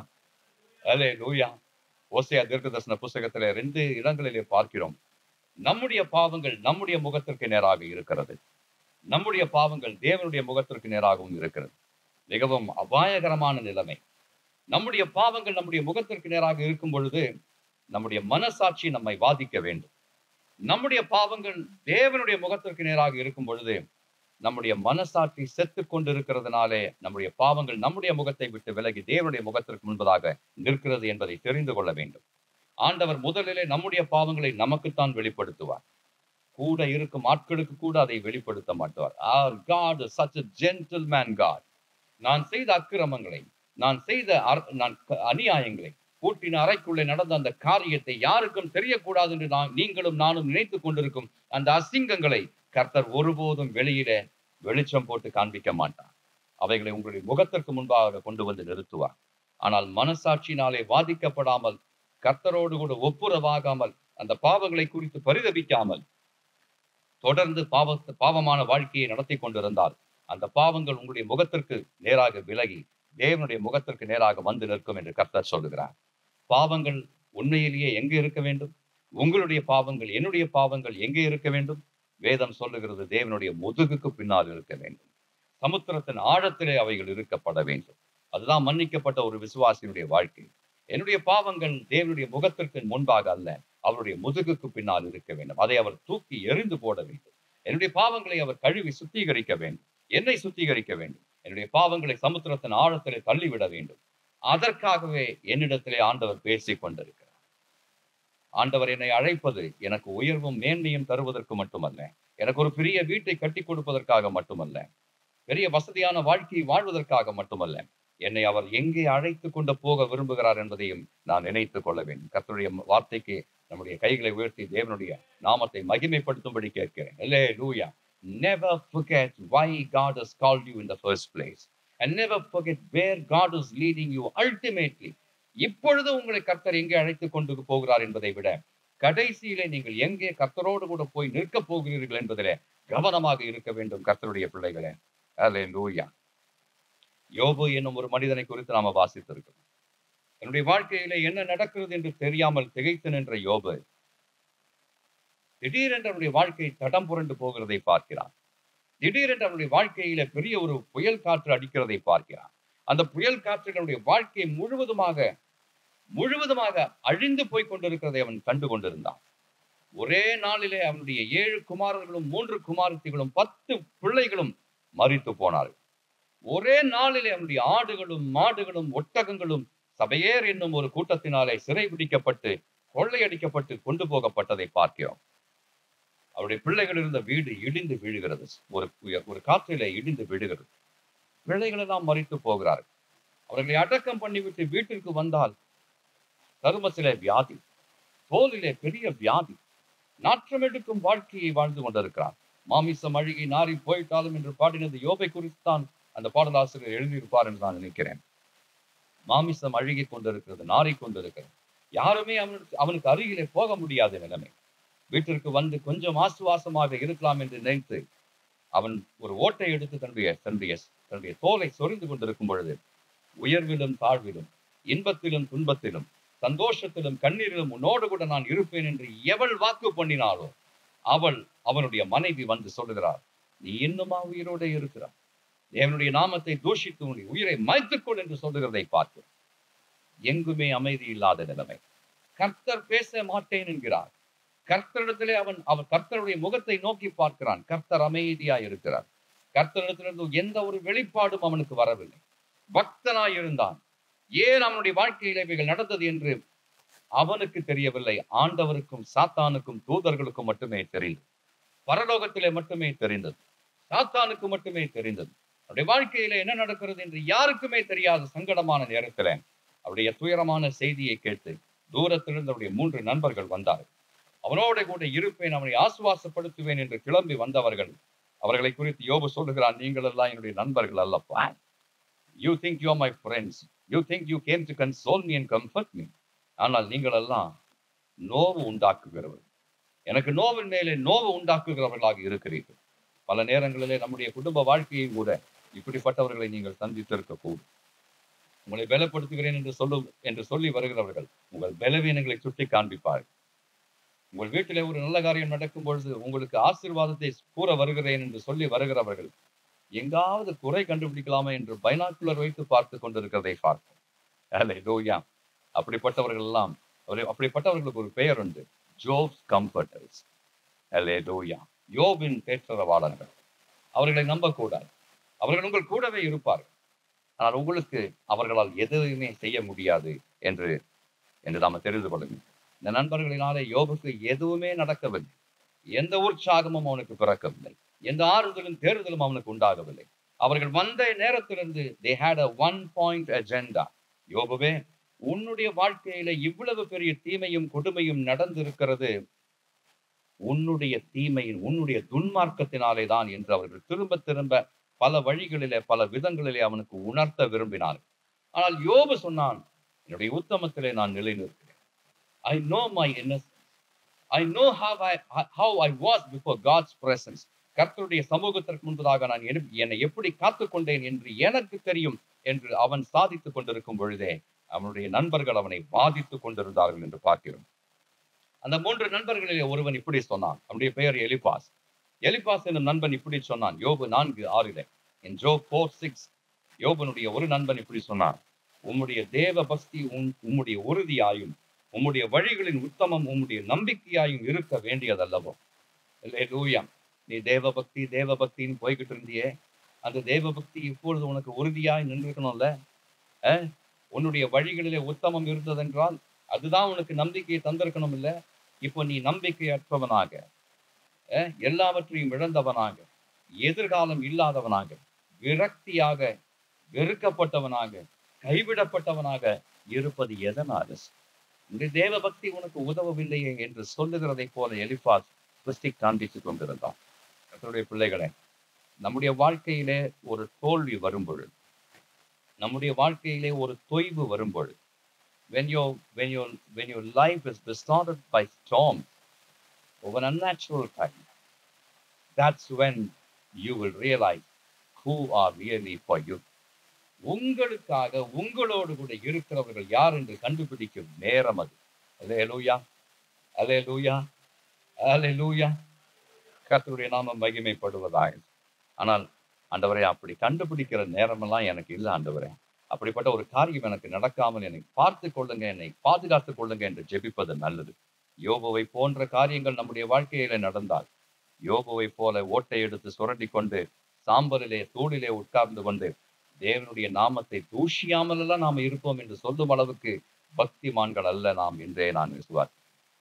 அலே லூயா ஓசையா தீர்க்கதர்சன புஸ்தகத்திலே ரெண்டு இடங்களிலே பார்க்கிறோம் நம்முடைய பாவங்கள் நம்முடைய முகத்திற்கு நேராக இருக்கிறது நம்முடைய பாவங்கள் தேவனுடைய முகத்திற்கு நேராகவும் இருக்கிறது மிகவும் அபாயகரமான நிலைமை நம்முடைய பாவங்கள் நம்முடைய முகத்திற்கு நேராக இருக்கும் பொழுது நம்முடைய மனசாட்சி நம்மை வாதிக்க வேண்டும் நம்முடைய பாவங்கள் தேவனுடைய முகத்திற்கு நேராக இருக்கும் பொழுது நம்முடைய மனசாட்சி செத்து கொண்டிருக்கிறதுனாலே நம்முடைய பாவங்கள் நம்முடைய முகத்தை விட்டு விலகி தேவனுடைய முகத்திற்கு முன்பதாக நிற்கிறது என்பதை தெரிந்து கொள்ள வேண்டும் ஆண்டவர் முதலிலே நம்முடைய பாவங்களை நமக்குத்தான் வெளிப்படுத்துவார் கூட இருக்கும் ஆட்களுக்கு கூட அதை வெளிப்படுத்த மாட்டார் are God such gentleman God நான் செய்த அக்கிரமங்களை நான் செய்த அர- நான் க- அநியாயங்களை பூட்டின அறைக்குள்ளே நடந்த அந்த காரியத்தை யாருக்கும் தெரியக்கூடாது என்று நான் நீங்களும் நானும் நினைத்துக் கொண்டிருக்கும் அந்த அசிங்கங்களை கர்த்தர் ஒருபோதும் வெளியிலே வெளிச்சம் போட்டு காண்பிக்க மாட்டார் அவைகளை உங்களுடைய முகத்திற்கு முன்பாக கொண்டு வந்து நிறுத்துவார் ஆனால் மனசாட்சியினாலே வாதிக்கப்படாமல் கர்த்தரோடு கூட ஒப்புரவாகாமல் அந்த பாவங்களை குறித்து பரிதபிக்காமல் தொடர்ந்து பாவத்து பாவமான வாழ்க்கையை நடத்தி கொண்டிருந்தால் அந்த பாவங்கள் உங்களுடைய முகத்திற்கு நேராக விலகி தேவனுடைய முகத்திற்கு நேராக வந்து நிற்கும் என்று கர்த்தர் சொல்லுகிறார் பாவங்கள் உண்மையிலேயே எங்கே இருக்க வேண்டும் உங்களுடைய பாவங்கள் என்னுடைய பாவங்கள் எங்கே இருக்க வேண்டும் வேதம் சொல்லுகிறது தேவனுடைய முதுகுக்கு பின்னால் இருக்க வேண்டும் சமுத்திரத்தின் ஆழத்திலே அவைகள் இருக்கப்பட வேண்டும் அதுதான் மன்னிக்கப்பட்ட ஒரு விசுவாசியினுடைய வாழ்க்கை என்னுடைய பாவங்கள் தேவனுடைய முகத்திற்கு முன்பாக அல்ல அவருடைய முதுகுக்கு பின்னால் இருக்க வேண்டும் அதை அவர் தூக்கி எறிந்து போட வேண்டும் என்னுடைய பாவங்களை அவர் கழுவி சுத்திகரிக்க வேண்டும் என்னை சுத்திகரிக்க வேண்டும் என்னுடைய பாவங்களை சமுத்திரத்தின் ஆழத்திலே தள்ளிவிட வேண்டும் அதற்காகவே என்னிடத்திலே ஆண்டவர் பேசிக் கொண்டிருக்கிறார் ஆண்டவர் என்னை அழைப்பது எனக்கு உயர்வும் மேன்மையும் தருவதற்கு மட்டுமல்ல எனக்கு ஒரு பெரிய வீட்டை கட்டி கொடுப்பதற்காக மட்டுமல்ல பெரிய வசதியான வாழ்க்கையை வாழ்வதற்காக மட்டுமல்ல என்னை அவர் எங்கே அழைத்து கொண்டு போக விரும்புகிறார் என்பதையும் நான் நினைத்துக் கொள்ள வேண்டும் கர்த்தருடைய வார்த்தைக்கு நம்முடைய கைகளை உயர்த்தி தேவனுடைய நாமத்தை மகிமைப்படுத்தும்படி கேட்கிறேன் அல்லே லூயா never forget why God has called you in the first place and never forget where God is leading you ultimately இப்பொழுது உங்களை கர்த்தர் எங்கே அழைத்து கொண்டு போகிறார் என்பதை விட கடைசியிலே நீங்கள் எங்கே கர்த்தரோடு கூட போய் நிற்கப் போகிறீர்கள் என்பதிலே கவனமாக இருக்க வேண்டும் கர்த்தருடைய பிள்ளைகளே அல்லே லூயா யோபு என்னும் ஒரு மனிதனை குறித்து நாம வாசித்திருக்கிறோம் என்னுடைய வாழ்க்கையிலே என்ன நடக்கிறது என்று தெரியாமல் திகைத்து நின்ற யோபு திடீரென்று அவனுடைய வாழ்க்கை தடம் புரண்டு போகிறதை பார்க்கிறான் திடீரென்று அவனுடைய வாழ்க்கையில பெரிய ஒரு புயல் காற்று அடிக்கிறதை பார்க்கிறான் அந்த புயல் காற்றுகளுடைய வாழ்க்கை முழுவதுமாக முழுவதுமாக அழிந்து போய் கொண்டிருக்கிறதை அவன் கண்டு கொண்டிருந்தான் ஒரே நாளிலே அவனுடைய ஏழு குமாரர்களும் மூன்று குமாரத்திகளும் பத்து பிள்ளைகளும் மறித்து போனார்கள் ஒரே நாளிலே அவனுடைய ஆடுகளும் மாடுகளும் ஒட்டகங்களும் சபையேர் என்னும் ஒரு கூட்டத்தினாலே சிறைபிடிக்கப்பட்டு கொள்ளையடிக்கப்பட்டு கொண்டு போகப்பட்டதை பார்க்கிறோம் அவருடைய பிள்ளைகள் இருந்த வீடு இடிந்து விழுகிறது ஒரு புய- ஒரு காற்றிலே இடிந்து விழுகிறது பிள்ளைகள் எல்லாம் மறித்து போகிறார்கள் அவர்களை அடக்கம் பண்ணிவிட்டு வீட்டிற்கு வந்தால் சருமத்திலே வியாதி தோலிலே பெரிய வியாதி நாற்றம் எடுக்கும் வாழ்க்கையை வாழ்ந்து கொண்டிருக்கிறான் மாமிசம் அழுகி நாரி போயிட்டாலும் என்று பாடினது யோபை குறித்துத்தான் அந்த பாடலாசிரியர் எழுதியிருப்பார் என்று நான் நினைக்கிறேன் மாமிசம் அழுகி கொண்டிருக்கிறது நாறிக் கொண்டிருக்கிறது யாருமே அவனுக்கு அவனுக்கு அருகிலே போக முடியாத நிலைமை வீட்டிற்கு வந்து கொஞ்சம் ஆசுவாசமாக இருக்கலாம் என்று நினைத்து அவன் ஒரு ஓட்டை எடுத்து தன்னுடைய தன்னுடைய தன்னுடைய தோலை சொரிந்து கொண்டிருக்கும் பொழுது உயர்விலும் தாழ்விலும் இன்பத்திலும் துன்பத்திலும் சந்தோஷத்திலும் கண்ணீரிலும் உன்னோடு கூட நான் இருப்பேன் என்று எவள் வாக்கு பண்ணினாலோ அவள் அவனுடைய மனைவி வந்து சொல்லுகிறார் நீ இன்னுமா உயிரோடு இருக்கிறார் தேவனுடைய நாமத்தை தூஷித்து உன்னுடைய உயிரை மாய்த்துக்கொள் என்று சொல்லுகிறதை பார்க்கிறோம் எங்குமே அமைதி இல்லாத நிலைமை கர்த்தர் பேச மாட்டேன் என்கிறார் கர்த்தரிடத்திலே அவன் அவன் கர்த்தருடைய முகத்தை நோக்கி பார்க்கிறான் கர்த்தர் அமைதியா இருக்கிறார் கர்த்தரிடத்திலிருந்து எந்த ஒரு வெளிப்பாடும் அவனுக்கு வரவில்லை பக்தனாய் இருந்தான் ஏன் அவனுடைய வாழ்க்கையில இவைகள் நடந்தது என்று அவனுக்கு தெரியவில்லை ஆண்டவருக்கும் சாத்தானுக்கும் தூதர்களுக்கும் மட்டுமே தெரிந்தது பரலோகத்திலே மட்டுமே தெரிந்தது சாத்தானுக்கு மட்டுமே தெரிந்தது அவருடைய வாழ்க்கையில என்ன நடக்கிறது என்று யாருக்குமே தெரியாத சங்கடமான நேரத்துல அவருடைய துயரமான செய்தியை கேட்டு தூரத்திலிருந்து அவருடைய மூன்று நண்பர்கள் வந்தார்கள் அவனோட கூட இருப்பேன் அவனை ஆசுவாசப்படுத்துவேன் என்று கிளம்பி வந்தவர்கள் அவர்களை குறித்து யோபு சொல்லுகிறான் நீங்கள் எல்லாம் என்னுடைய நண்பர்கள் அல்லப்பா you think you my friends you think you came to console me and comfort me ஆனால் நீங்கள் எல்லாம் நோவு உண்டாக்குகிறவர்கள் எனக்கு நோவின் மேலே நோவு உண்டாக்குகிறவர்களாக இருக்கிறீர்கள் பல நேரங்களிலே நம்முடைய குடும்ப வாழ்க்கையை கூட இப்படிப்பட்டவர்களை நீங்கள் சந்தித்திருக்கக்கூடும் உங்களை பலப்படுத்துகிறேன் என்று சொல்லு என்று சொல்லி வருகிறவர்கள் உங்கள் பலவீனங்களை சுட்டி காண்பிப்பார்கள் உங்கள் வீட்டிலே ஒரு நல்ல காரியம் நடக்கும் பொழுது உங்களுக்கு ஆசீர்வாதத்தை கூற வருகிறேன் என்று சொல்லி வருகிறவர்கள் எங்காவது குறை கண்டுபிடிக்கலாமா என்று பைனாக்குலர் வைத்து பார்த்து கொண்டிருக்கிறதை பார்ப்போம் ஹalleluya அப்படிப்பட்டவர்கள் எல்லாம் ஒரு- அப்படிப்பட்டவர்களுக்கு ஒரு பெயர் உண்டு ஜோப்ஸ் கம்ஃபர்டர்ஸ் ஹalleluya யோபின் தேற்றரவாளர்கள் அவர்களை நம்பக்கூடாது அவர்கள் உங்கள் கூடவே இருப்பார்கள் ஆனால் உங்களுக்கு அவர்களால் எதுவுமே செய்ய முடியாது என்று என்று நாம தெரிந்து கொள்ளுங்கள் இந்த நண்பர்களினாலே யோபுக்கு எதுவுமே நடக்கவில்லை எந்த உற்சாகமும் அவனுக்கு பிறக்கவில்லை எந்த ஆறுதலும் தேறுதலும் அவனுக்கு உண்டாகவில்லை அவர்கள் வந்த நேரத்திலிருந்து they had a one point agenda யோபுவே உன்னுடைய வாழ்க்கையில இவ்வளவு பெரிய தீமையும் கொடுமையும் நடந்திருக்கிறது உன்னுடைய தீமையின் உன்னுடைய துன்மார்க்கத்தினாலே தான் என்று அவர்கள் திரும்ப திரும்ப பல வழிகளிலே பல விதங்களிலே அவனுக்கு உணர்த்த விரும்பினார்கள் ஆனால் யோபு சொன்னான் என்னுடைய உத்தமத்திலே நான் நிலைநிற்கிறேன் I know my innocence I know how I how I was before God's presence கர்த்தருடைய சமூகத்திற்கு முன்பதாக நான் என- என்னை எப்படி காத்துக்கொண்டேன் என்று எனக்கு தெரியும் என்று அவன் சாதித்துக் கொண்டிருக்கும் பொழுதே அவனுடைய நண்பர்கள் அவனை பாதித்துக் கொண்டிருந்தார்கள் என்று பார்க்கிறோம் அந்த மூன்று நண்பர்களிலே ஒருவன் இப்படி சொன்னான் அவனுடைய பெயர் எலிபாஸ் எலிபாஸ் என்னும் நண்பன் இப்படி சொன்னான் யோபு நான்கு ஆறிலே என் ஜோ ஃபோர் சிக்ஸ் யோபனுடைய ஒரு நண்பன் இப்படி சொன்னான் உம்முடைய தேவ பக்தி உம் உம்முடைய உறுதியாயும் உம்முடைய வழிகளின் உத்தமம் உம்முடைய நம்பிக்கையாயும் இருக்க வேண்டியதல்லவோ லூயா நீ தேவ பக்தி தேவ பக்தின்னு போய்கிட்டு இருந்தியே அந்த தேவ பக்தி இப்பொழுது உனக்கு உறுதியாய் நின்றுக்கணும்ல அஹ்? உன்னுடைய வழிகளிலே உத்தமம் இருந்ததென்றால் அதுதான் உனக்கு நம்பிக்கையை தந்திருக்கணும் இல்ல இப்போ நீ நம்பிக்கையற்றவனாக அஹ், எல்லாவற்றையும் இழந்தவனாக எதிர்காலம் இல்லாதவனாக விரக்தியாக வெறுக்கப்பட்டவனாக கைவிடப்பட்டவனாக இருப்பது எதனால இந்த தேவ பக்தி உனக்கு உதவவில்லையே என்று சொல்லுகிறதைப் போல எலிபாஸ் கிறிஸ்டி காண்பித்துக் கொண்டிருந்தான் கர்த்தருடைய பிள்ளைகளே நம்முடைய வாழ்க்கையிலே ஒரு தோல்வி வரும் பொழுது நம்முடைய வாழ்க்கையிலே ஒரு தொய்வு வரும் பொழுது when your when your when your life is distorted by storm of an unnatural kind that's when you will realize who are really for you உங்களுக்காக உங்களோடு கூட இருக்கிறவர்கள் யார் என்று கண்டுபிடிக்கும் நேரம் அது அலே லூயா அலே லூயா ஹalleluya கர்த்தருடைய நாமம் மகிமைப்படுவதாக ஆனால் ஆண்டவரே அப்படி கண்டுபிடிக்கிற நேரமெல்லாம் எனக்கு இல்லை ஆண்டவரே அப்படிப்பட்ட ஒரு காரியம் எனக்கு நடக்காமல் என்னை பார்த்து கொள்ளுங்க என்னை பாதுகாத்துக் கொள்ளுங்க என்று ஜெபிப்பது நல்லது யோபுவை போன்ற காரியங்கள் நம்முடைய வாழ்க்கையில நடந்தால் யோபுவை போல ஓட்டை எடுத்து சுரண்டி கொண்டு சாம்பலிலே தூளிலே உட்கார்ந்து கொண்டு தேவனுடைய நாமத்தை தூஷியாமல் எல்லாம் நாம் இருப்போம் என்று சொல்லும் அளவுக்கு பக்திமான்கள் அல்ல நாம் என்றே நான் விசுவார்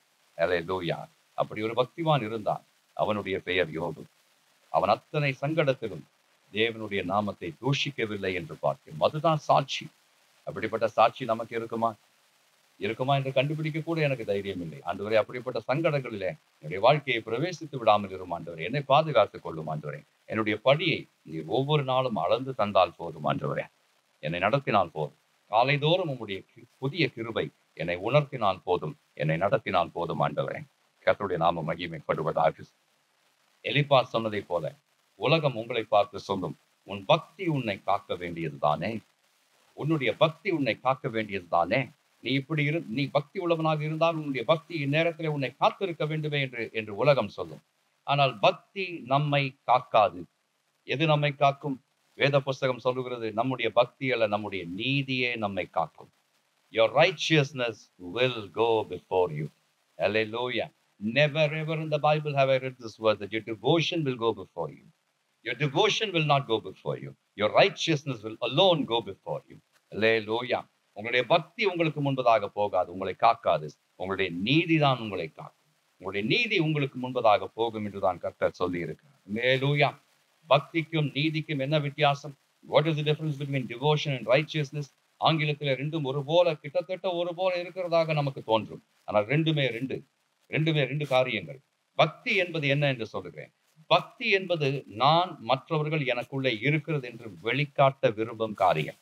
லூயா அப்படி ஒரு பக்திமான் இருந்தான் அவனுடைய பெயர் யோபு அவன் அத்தனை சங்கடத்திலும் தேவனுடைய நாமத்தை தூஷிக்கவில்லை என்று பார்க்கிறோம் அதுதான் சாட்சி அப்படிப்பட்ட சாட்சி நமக்கு இருக்குமா இருக்குமா என்று கண்டுபிடிக்க கூட எனக்கு தைரியம் இல்லை ஆண்டவரே அப்படிப்பட்ட சங்கடங்களிலே என்னுடைய வாழ்க்கையை பிரவேசித்து விடாமல் இரும் ஆண்டவரே என்னை பாதுகாத்துக் கொள்ளும் ஆண்டவரே என்னுடைய படியை நீ ஒவ்வொரு நாளும் அளந்து தந்தால் போதும் ஆண்டவரே என்னை நடத்தினால் போதும் காலைதோறும் உம்முடைய கி- புதிய கிருபை என்னை உணர்த்தினால் போதும் என்னை நடத்தினால் போதும் ஆண்டவரே கர்த்தருடைய நாம மகிமைப்படுவதாக எலிப்பா சொன்னதைப் போல உலகம் உங்களை பார்த்து சொல்லும் உன் பக்தி உன்னை காக்க வேண்டியதுதானே உன்னுடைய பக்தி உன்னை காக்க வேண்டியதுதானே நீ இப்படி இரு நீ பக்தி உள்ளவனாக இருந்தால் உன்னுடைய பக்தி இந்நேரத்திலே உன்னை காத்திருக்க வேண்டுமே என்று என்று உலகம் சொல்லும் ஆனால் பக்தி நம்மை காக்காது எது நம்மை காக்கும் வேத புஸ்தகம் சொல்லுகிறது நம்முடைய பக்தி அல்ல நம்முடைய நீதியே நம்மை காக்கும் your righteousness will go before you hallelujah never ever in the bible have i read this word that your devotion will go before you your devotion will not go before you your righteousness will alone go before you hallelujah உங்களுடைய பக்தி உங்களுக்கு முன்பதாக போகாது உங்களை காக்காது உங்களுடைய நீதி தான் உங்களை காக்கும் உங்களுடைய நீதி உங்களுக்கு முன்பதாக போகும் என்றுதான் கர்த்தர் சொல்லி இருக்கிறார் மேலூயா பக்திக்கும் நீதிக்கும் என்ன வித்தியாசம் what is the difference between devotion and righteousness ஆங்கிலத்தில் ரெண்டும் ஒரு போல கிட்டத்தட்ட ஒரு போல இருக்கிறதாக நமக்கு தோன்றும் ஆனால் ரெண்டுமே ரெண்டு ரெண்டுமே ரெண்டு காரியங்கள் பக்தி என்பது என்ன என்று சொல்லுகிறேன் பக்தி என்பது நான் மற்றவர்கள் எனக்குள்ளே இருக்கிறது என்று வெளிக்காட்ட விரும்பும் காரியம்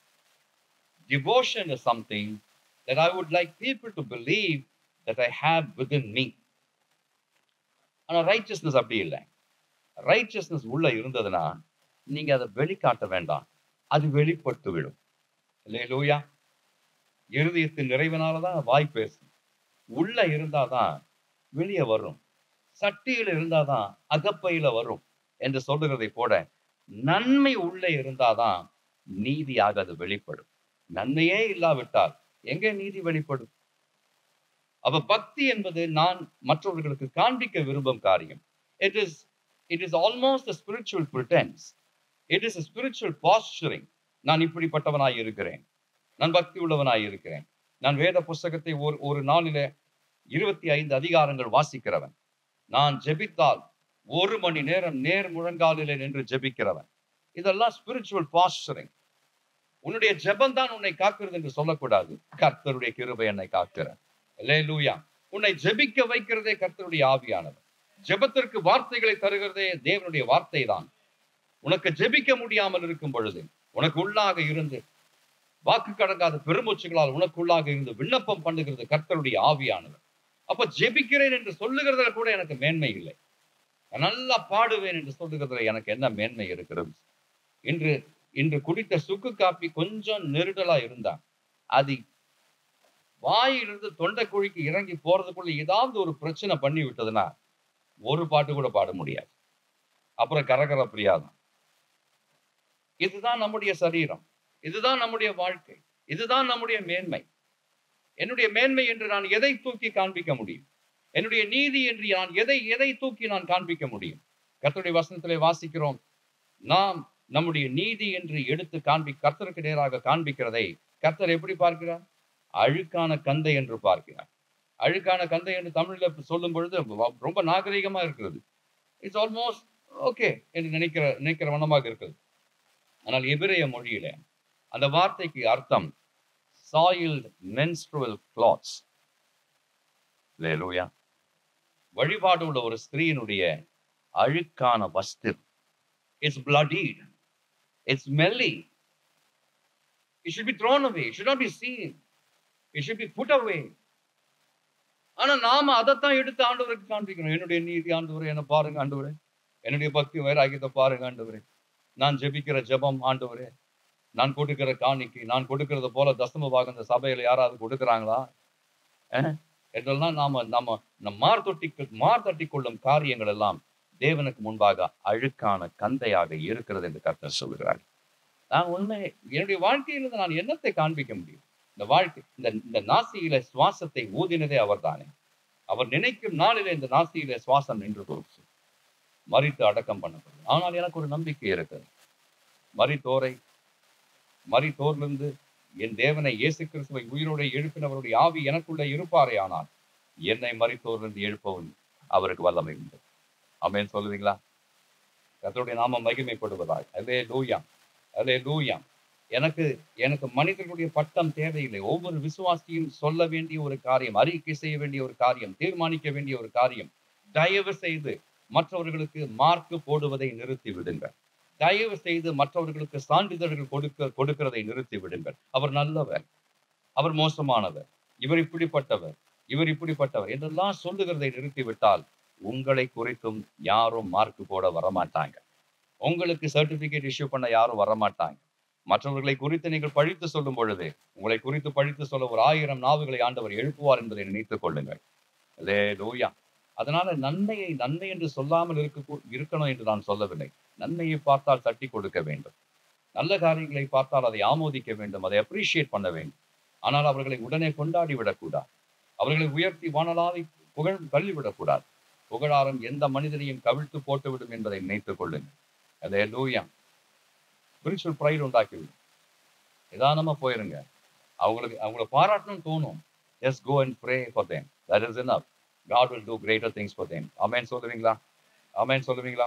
devotion is something that I would like people to believe that I have within me. ஆனா ரைச்சஸ்னஸ் அப்படி இல்லை ரைச்சஸ்னஸ் உள்ள இருந்ததுன்னா நீங்க அதை வெளிக்காட்ட வேண்டாம் அது வெளிப்பட்டு விடும் இல்லையா இருதயத்தின் நிறைவினாலதான் வாய் பேசும் உள்ள இருந்தாதான் வெளியே வரும் சட்டியில இருந்தாதான் அகப்பையில வரும் என்று சொல்லுகிறதை போல நன்மை உள்ளே இருந்தாதான் நீதியாக அது வெளிப்படும் நன்மையே இல்லாவிட்டால் எங்கே நீதி வெளிப்படும் அப்ப பக்தி என்பது நான் மற்றவர்களுக்கு காண்பிக்க விரும்பும் காரியம் it is it is almost spiritual pretence it is spiritual posturing நான் இப்படிப்பட்டவனாய் இருக்கிறேன் நான் பக்தி உள்ளவனாய் இருக்கிறேன் நான் வேத புஸ்தகத்தை ஒரு ஒரு நாளிலே இருபத்தி ஐந்து அதிகாரங்கள் வாசிக்கிறவன் நான் ஜெபித்தால் ஒரு மணி நேரம் நேர் முழங்காலிலே நின்று ஜெபிக்கிறவன் இதெல்லாம் ஸ்பிரிச்சுவல் பாஸ்டரிங் உன்னுடைய ஜெபம் தான் உன்னை காக்கிறது என்று சொல்லக்கூடாது கர்த்தருடைய கிருபை என்னை காக்கிறார் லூயா உன்னை ஜெபிக்க வைக்கிறதே கர்த்தருடைய ஆவியானவர் ஜெபத்திற்கு வார்த்தைகளை தருகிறதே தேவனுடைய வார்த்தை தான் உனக்கு ஜெபிக்க முடியாமல் இருக்கும் பொழுது உனக்கு உள்ளாக இருந்து வாக்கு கடங்காத பெருமூச்சுகளால் உனக்குள்ளாக இருந்து விண்ணப்பம் பண்ணுகிறது கர்த்தருடைய ஆவியானவர் அப்ப ஜெபிக்கிறேன் என்று சொல்லுகிறதுல கூட எனக்கு மேன்மை இல்லை நான் நல்லா பாடுவேன் என்று சொல்லுகிறதுல எனக்கு என்ன மேன்மை இருக்கிறது இன்று இன்று குடித்த சுக்கு காப்பி கொஞ்சம் நெருடலா இருந்தா அது வாயிலிருந்து தொண்டை குழிக்கு இறங்கி போறதுக்குள்ள ஏதாவது ஒரு பிரச்சனை பண்ணி விட்டதுன்னா ஒரு பாட்டு கூட பாட முடியாது அப்புறம் கரகர பிரியாதான் இதுதான் நம்முடைய சரீரம் இதுதான் நம்முடைய வாழ்க்கை இதுதான் நம்முடைய மேன்மை என்னுடைய மேன்மை என்று நான் எதை தூக்கி காண்பிக்க முடியும் என்னுடைய நீதி என்று நான் எதை எதை தூக்கி நான் காண்பிக்க முடியும் கர்த்தருடைய வசனத்திலே வாசிக்கிறோம் நாம் நம்முடைய நீதி என்று எடுத்து காண்பி கர்த்தருக்கு நேராக காண்பிக்கிறதை கர்த்தர் எப்படி பார்க்கிறார் அழுக்கான கந்தை என்று பார்க்கிறார் அழுக்கான கந்தை என்று தமிழ்ல சொல்லும் பொழுது ரொம்ப நாகரிகமா இருக்கிறது இட்ஸ் ஆல்மோஸ்ட் ஓகே என்று நினைக்கிற நினைக்கிற வண்ணமாக இருக்கிறது ஆனால் எபிரேய மொழியில அந்த வார்த்தைக்கு அர்த்தம் சாயில்ட் menstrual cloths லேலூயா வழிபாடு உள்ள ஒரு ஸ்திரீயினுடைய அழுக்கான வஸ்து it's bloodied it's smelly it should be thrown away it should not be seen it should be put away ஆனா நாம அதைத்தான் எடுத்து ஆண்டவருக்கு காண்பிக்கணும் என்னுடைய நீதி ஆண்டவரே என்ன பாருங்க ஆண்டவரே என்னுடைய பக்தி வைராகியத்தை பாருங்க ஆண்டவரே நான் ஜெபிக்கிற ஜெபம் ஆண்டவரே நான் கொடுக்கிற காணிக்கை நான் கொடுக்கிறது போல தசம பாகம் இந்த சபையில யாராவது கொடுக்குறாங்களா அஹ்? என்றெல்லாம் நாம நாம நம் மார்தொட்டி மார்தட்டி கொள்ளும் காரியங்கள் எல்லாம் தேவனுக்கு முன்பாக அழுக்கான கந்தையாக இருக்கிறது என்று கர்த்தர் சொல்கிறார் நான் உண்மை என்னுடைய வாழ்க்கையிலிருந்து நான் என்னத்தை காண்பிக்க முடியும் இந்த வாழ்க்கை இந்த இந்த நாசியில சுவாசத்தை ஊதினதே அவர்தானே அவர் நினைக்கும் நாளிலே இந்த நாசியில சுவாசம் நின்று போச்சு மறித்து அடக்கம் பண்ணப்படும் ஆனால் எனக்கு ஒரு நம்பிக்கை இருக்குது மரித்தோரை மரித்தோரிலிருந்து என் தேவனை இயேசு கிறிஸ்துவை உயிரோடு எழுப்பினவருடைய ஆவி எனக்குள்ளே இருப்பாரே ஆனால் என்னை மரித்தோரிலிருந்து எழுப்பவும் அவருக்கு வல்லமை உண்டு அமேன் சொல்லுவீங்களா கர்த்தருடைய நாமம் மகிமைப்படுவதாய் அதே லூயாம் அதே லூயாம் எனக்கு எனக்கு மனிதர்களுடைய பட்டம் தேவையில்லை ஒவ்வொரு விசுவாசியும் சொல்ல வேண்டிய ஒரு காரியம் அறிக்கை செய்ய வேண்டிய ஒரு காரியம் தீர்மானிக்க வேண்டிய ஒரு காரியம் தயவு செய்து மற்றவர்களுக்கு மார்க்கு போடுவதை நிறுத்தி விடுங்கள் தயவு செய்து மற்றவர்களுக்கு சான்றிதழ்கள் கொடுக்க கொடுக்கிறதை நிறுத்தி விடுங்கள் அவர் நல்லவர் அவர் மோசமானவர் இவர் இப்படிப்பட்டவர் இவர் இப்படிப்பட்டவர் என்றெல்லாம் சொல்லுகிறதை நிறுத்திவிட்டால் உங்களை குறித்தும் யாரும் மார்க் போட வரமாட்டாங்க உங்களுக்கு சர்டிபிகேட் இஷ்யூ பண்ண யாரும் வரமாட்டாங்க மற்றவர்களை குறித்து நீங்கள் பழித்து சொல்லும் பொழுது உங்களை குறித்து பழித்து சொல்ல ஒரு ஆயிரம் நாவுகளை ஆண்டவர் எழுப்புவார் என்பதை நினைத்துக் கொள்ளுங்கள் அதே லூயா அதனால நன்மையை நன்மை என்று சொல்லாமல் இருக்க இருக்கணும் என்று நான் சொல்லவில்லை நன்மையை பார்த்தால் தட்டி கொடுக்க வேண்டும் நல்ல காரியங்களை பார்த்தால் அதை ஆமோதிக்க வேண்டும் அதை அப்ரிஷியேட் பண்ண வேண்டும் ஆனால் அவர்களை உடனே கொண்டாடி விடக்கூடாது அவர்களை உயர்த்தி வானலாவை புகழ் தள்ளிவிடக்கூடாது புகழாரம் எந்த மனிதனையும் கவிழ்த்து போட்டுவிடும் என்பதை நினைத்துக் கொள்ளுங்கள் அதே லூயா ஸ்பிரிச்சுவல் ப்ரைட் உண்டாக்கிவிடும் நிதானமா போயிருங்க அவங்களுக்கு அவங்கள பாராட்டணும்னு தோணும் yes go and pray for them that is enough God will do greater things for them amen சொல்லுவீங்களா அமேன் சொல்லுவீங்களா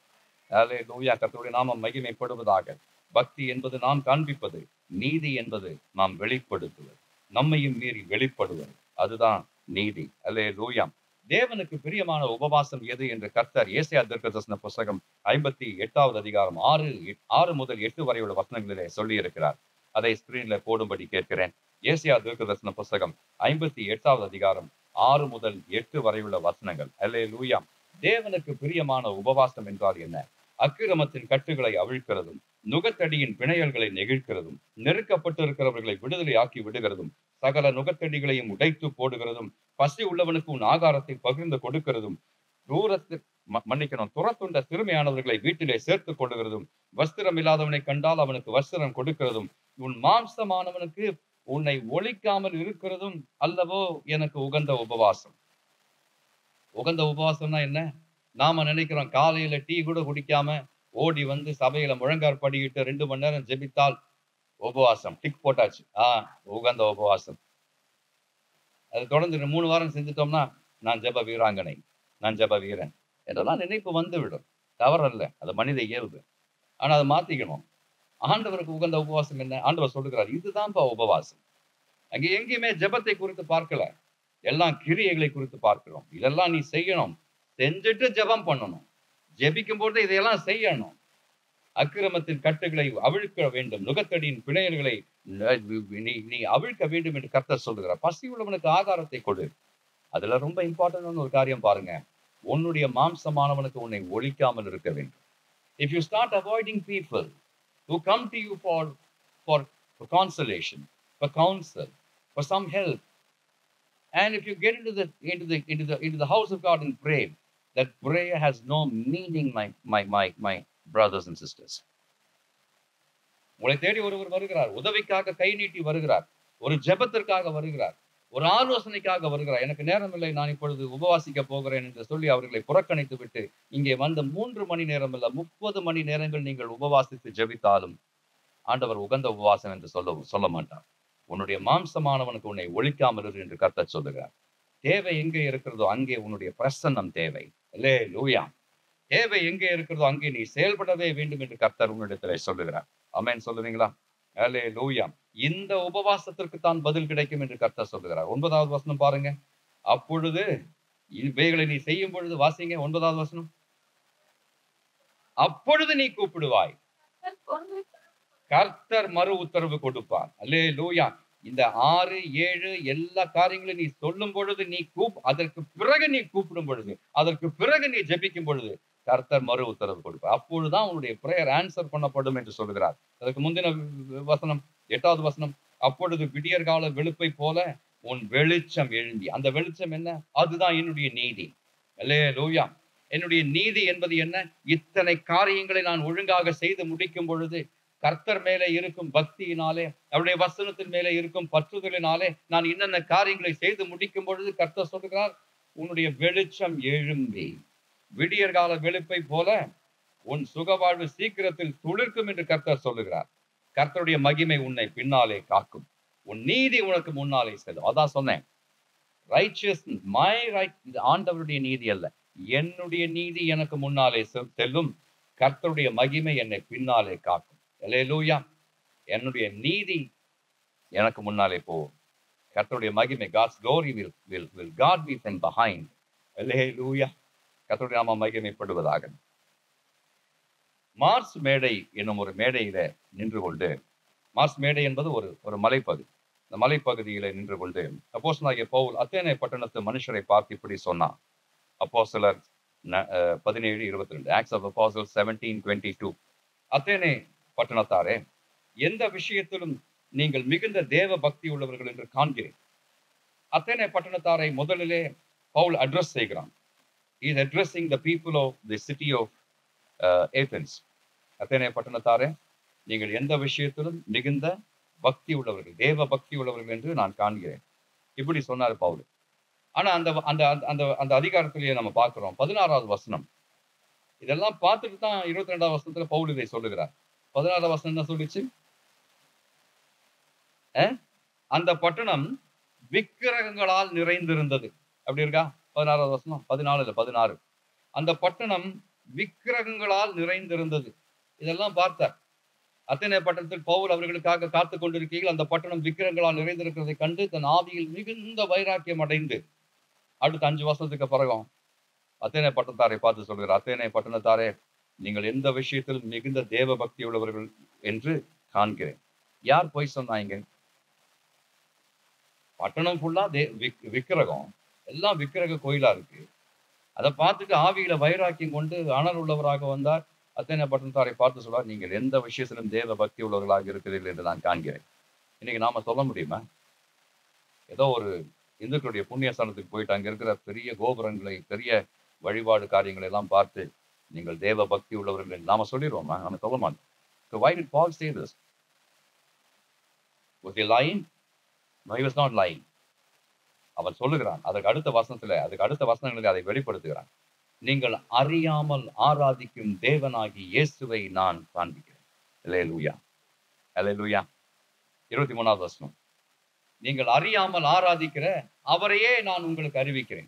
அதே லூயா கர்த்தருடைய நாமம் மகிமைப்படுவதாக பக்தி என்பது நாம் காண்பிப்பது நீதி என்பது நாம் வெளிப்படுத்துவது நம்மையும் மீறி வெளிப்படுவது அதுதான் நீதி அல்லே லூயாம் தேவனுக்கு பிரியமான உபவாசம் எது என்று கர்த்தர் ஏசியா தீர்க்கதர்சன புஸ்தகம் ஐம்பத்தி எட்டாவது அதிகாரம் ஆறு ஆறு முதல் எட்டு வரை உள்ள வசனங்களிலே சொல்லி இருக்கிறார் அதை ஸ்கிரீன்ல போடும்படி கேட்கிறேன் ஏசியா தீர்க்கதர்சன புஸ்தகம் ஐம்பத்தி எட்டாவது அதிகாரம் ஆறு முதல் எட்டு வரை உள்ள வசனங்கள் அல்லே லூயாம் தேவனுக்கு பிரியமான உபவாசம் என்றால் என்ன அக்கிரமத்தின் கட்டுகளை அவிழ்க்கிறதும் நுகத்தடியின் பிணையல்களை நெகிழ்க்கிறதும் நெருக்கப்பட்டு இருக்கிறவர்களை விடுதலை ஆக்கி விடுகிறதும் சகல நுகத்தடிகளையும் உடைத்து போடுகிறதும் பசி உள்ளவனுக்கு உன் ஆகாரத்தை பகிர்ந்து கொடுக்கிறதும் தூரத்தில் ம- மன்னிக்கணும் துரத்துண்ட சிறுமையானவர்களை வீட்டிலே சேர்த்துக் கொள்ளுகிறதும் வஸ்திரம் இல்லாதவனை கண்டால் அவனுக்கு வஸ்திரம் கொடுக்கிறதும் உன் மாம்சமானவனுக்கு உன்னை ஒழிக்காமல் இருக்கிறதும் அல்லவோ எனக்கு உகந்த உபவாசம் உகந்த உபவாசம்னா என்ன நாம நினைக்கிறோம் காலையில டீ கூட குடிக்காம ஓடி வந்து சபையில முழங்கார் படிக்கிட்டு ரெண்டு மணி நேரம் ஜெபித்தால் உபவாசம் டிக் போட்டாச்சு ஆ உகந்த உபவாசம் அது தொடர்ந்து இந்த மூணு வாரம் செஞ்சுட்டோம்னா நான் ஜெப வீராங்கனை நான் ஜெப வீரன் என்றெல்லாம் நினைப்பு வந்து விடும் தவறல்ல அது மனித இயல்பு ஆனா அதை மாத்திக்கணும் ஆண்டவருக்கு உகந்த உபவாசம் என்ன ஆண்டவர் சொல்லுகிறார் இதுதான்ப்பா உபவாசம் அங்க எங்கேயுமே ஜெபத்தை குறித்து பார்க்கல எல்லாம் கிரியைகளை குறித்து பார்க்கிறோம் இதெல்லாம் நீ செய்யணும் செஞ்சுட்டு ஜெபம் பண்ணணும் ஜெபிக்கும் போது இதையெல்லாம் செய்யணும் அக்கிரமத்தின் கட்டுகளை அவிழ்க்க வேண்டும் நுகத்தடியின் பிணையல்களை நீ நீ அவிழ்க்க வேண்டும் என்று கர்த்தர் சொல்லுகிறார் பசி உள்ளவனுக்கு ஆகாரத்தை கொடு அதுல ரொம்ப இம்பார்ட்டன்டான ஒரு காரியம் பாருங்க உன்னுடைய மாம்சமானவனுக்கு உன்னை ஒழிக்காமல் இருக்க வேண்டும் if you start avoiding people who come to you for for for consolation for counsel for some help and if you get into the into the into the into the house of god and pray that prayer has no meaning my my my my brothers and sisters உங்களை தேடி ஒருவர் வருகிறார் உதவிக்காக கை நீட்டி வருகிறார் ஒரு ஜெபத்திற்காக வருகிறார் ஒரு ஆலோசனைக்காக வருகிறார் எனக்கு நேரம் இல்லை நான் இப்பொழுது உபவாசிக்க போகிறேன் என்று சொல்லி அவர்களை புறக்கணித்து விட்டு இங்கே வந்த மூன்று மணி நேரம் இல்ல முப்பது மணி நேரங்கள் நீங்கள் உபவாசித்து ஜெபித்தாலும் ஆண்டவர் உகந்த உபவாசம் என்று சொல்ல சொல்ல மாட்டார் உன்னுடைய மாம்சமானவனுக்கு உன்னை ஒழிக்காமல் இரு என்று கர்த்தர் சொல்லுகிறார் தேவை எங்கே இருக்கிறதோ அங்கே உன்னுடைய பிரசன்னம் தேவை இல்லே லூயா தேவை எங்கே இருக்கிறதோ அங்கே நீ செயல்படவே வேண்டும் என்று கர்த்தர் உன்னிடத்திலே சொல்லுகிறார் அமேன் சொல்லுவீங்களா அல்லே லூயா இந்த உபவாசத்திற்கு தான் பதில் கிடைக்கும் என்று கர்த்தர் சொல்லுகிறார் ஒன்பதாவது வசனம் பாருங்க அப்பொழுது இவைகளை நீ செய்யும் பொழுது வாசிங்க ஒன்பதாவது வசனம் அப்பொழுது நீ கூப்பிடுவாய் கர்த்தர் மறு உத்தரவு கொடுப்பார் அல்லே லூயா இந்த ஆறு ஏழு எல்லா காரியங்களும் நீ சொல்லும் பொழுது நீ கூப் அதற்கு பிறகு நீ கூப்பிடும் பொழுது அதற்கு பிறகு நீ ஜெபிக்கும் பொழுது கர்த்தர் மறு உத்தரவு கொடுப்பார் அப்பொழுதுதான் உன்னுடைய பிரேயர் ஆன்சர் பண்ணப்படும் என்று சொல்கிறார் அதற்கு முந்தின வசனம் எட்டாவது வசனம் அப்பொழுது விடியற்கால வெளுப்பை போல உன் வெளிச்சம் எழும்பி அந்த வெளிச்சம் என்ன அதுதான் என்னுடைய நீதி அல்லேலூயா என்னுடைய நீதி என்பது என்ன இத்தனை காரியங்களை நான் ஒழுங்காக செய்து முடிக்கும் பொழுது கர்த்தர் மேலே இருக்கும் பக்தியினாலே அவருடைய வசனத்தின் மேலே இருக்கும் பற்றுதலினாலே நான் இன்னென்ன காரியங்களை செய்து முடிக்கும் பொழுது கர்த்தர் சொல்லுகிறார் உன்னுடைய வெளிச்சம் எழும்பி விடியற்கால வெளுப்பை போல உன் சுகவாழ்வு சீக்கிரத்தில் துளிர்க்கும் என்று கர்த்தர் சொல்லுகிறார் கர்த்தருடைய மகிமை உன்னை பின்னாலே காக்கும் உன் நீதி உனக்கு முன்னாலே செல்லும் அதான் சொன்னேன் ரைச்சியஸ் மை ரைட் ஆண்டவருடைய நீதி அல்ல என்னுடைய நீதி எனக்கு முன்னாலே செல்- செல்லும் கர்த்தருடைய மகிமை என்னை பின்னாலே காக்கும் அல்லேலூயா என்னுடைய நீதி எனக்கு முன்னாலே போகும் கர்த்தருடைய மகிமை God's glory will will will God be from behind அல்லேலூயா கர்த்தருடைய நாம மகிமைப்படுவதாக மார்ஸ் மேடை என்னும் ஒரு மேடையில நின்று கொண்டு மார்ஸ் மேடை என்பது ஒரு ஒரு மலைப்பகுதி இந்த மலைப்பகுதியில நின்று கொண்டு அப்போஸ்தலனாகிய பவுல் அத்தேனை பட்டணத்து மனுஷரை பார்த்து இப்படி சொன்னான் அப்போ சிலர் பதினேழு இருபத்தி ரெண்டு Acts of apostle seventeen twenty two அத்தேனே பட்டணத்தாரே எந்த விஷயத்திலும் நீங்கள் மிகுந்த தேவ பக்தி உள்ளவர்கள் என்று காண்கிறேன் அத்தேனே பட்டணத்தாரை முதலிலே பவுல் அட்ரஸ் செய்கிறான் is addressing the people of the city of Athens அத்தேனே பட்டணத்தாரே நீங்கள் எந்த விஷயத்திலும் மிகுந்த பக்தி உள்ளவர்கள் தேவ பக்தி உள்ளவர்கள் என்று நான் காண்கிறேன் இப்படி சொன்னார் பவுல் ஆனா அந்த அந்த அந்த- அந்த அந்த அதிகாரத்திலேயே நம்ம பார்க்கிறோம் பதினாறாவது வசனம் இதெல்லாம் பார்த்துட்டு தான் இருபத்தி ரெண்டாவது வசனத்துல பவுல் இதை சொல்லுகிறார் பதினாறாவது வசனம் என்ன சொல்லிச்சு அஹ்? அந்த பட்டணம் விக்கிரகங்களால் நிறைந்திருந்தது அப்படி இருக்கா பதினாறாவது வசனம் பதினாலு இல்ல பதினாறு அந்த பட்டணம் விக்கிரகங்களால் நிறைந்திருந்தது இதெல்லாம் பார்த்தார் அத்தனை பட்டணத்தில் பவுல் அவர்களுக்காக காத்து கொண்டிருக்கையில் அந்த பட்டணம் விக்கிரகங்களால் நிறைந்திருக்கிறதை கண்டு தன் ஆவியில் மிகுந்த வைராக்கியம் அடைந்து அடுத்த அஞ்சு வருஷத்துக்கு பிறகும் அத்தனை பட்டணத்தாரை பார்த்து சொல்கிறார் அத்தனை பட்டணத்தாரே நீங்கள் எந்த விஷயத்தில் மிகுந்த தேவ பக்தி உள்ளவர்கள் என்று காண்கிறேன் யார் போய் சொன்னாங்க பட்டணம் ஃபுல்லா தே விக்- விக்கிரகம் எல்லாம் விக்கிரக கோயிலா இருக்கு அதை பார்த்துட்டு ஆவியில வைராக்கியம் கொண்டு அனல் உள்ளவராக வந்தார் அத்தனை பட்டணத்தாரை பார்த்து சொல்றார் நீங்கள் எந்த விஷயத்திலும் தேவ பக்தி உள்ளவர்களாக இருக்கிறீர்கள் என்று நான் காண்கிறேன் இன்னைக்கு நாம சொல்ல முடியுமா ஏதோ ஒரு இந்துக்களுடைய புண்ணியஸ்தானத்துக்கு போயிட்டு அங்க இருக்கிற பெரிய கோபுரங்களை பெரிய வழிபாடு காரியங்களை எல்லாம் பார்த்து நீங்கள் தேவ பக்தி உள்ளவர்கள் என்று நாம சொல்லிடுவோமா நாம சொல்ல மாட்டோம் So why did Paul say this? Was he lying? No, he was not lying. அவன் சொல்லுகிறான் அதுக்கு அடுத்த வசனத்துல அதுக்கு அடுத்த வசனங்களில் அதை வெளிப்படுத்துகிறான் நீங்கள் அறியாமல் ஆராதிக்கும் தேவனாகி இயேசுவை நான் காண்பிக்கிறேன் அல்லேலூயா அல்லேலூயா இருபத்தி மூணாவது வசனம் நீங்கள் அறியாமல் ஆராதிக்கிற அவரையே நான் உங்களுக்கு அறிவிக்கிறேன்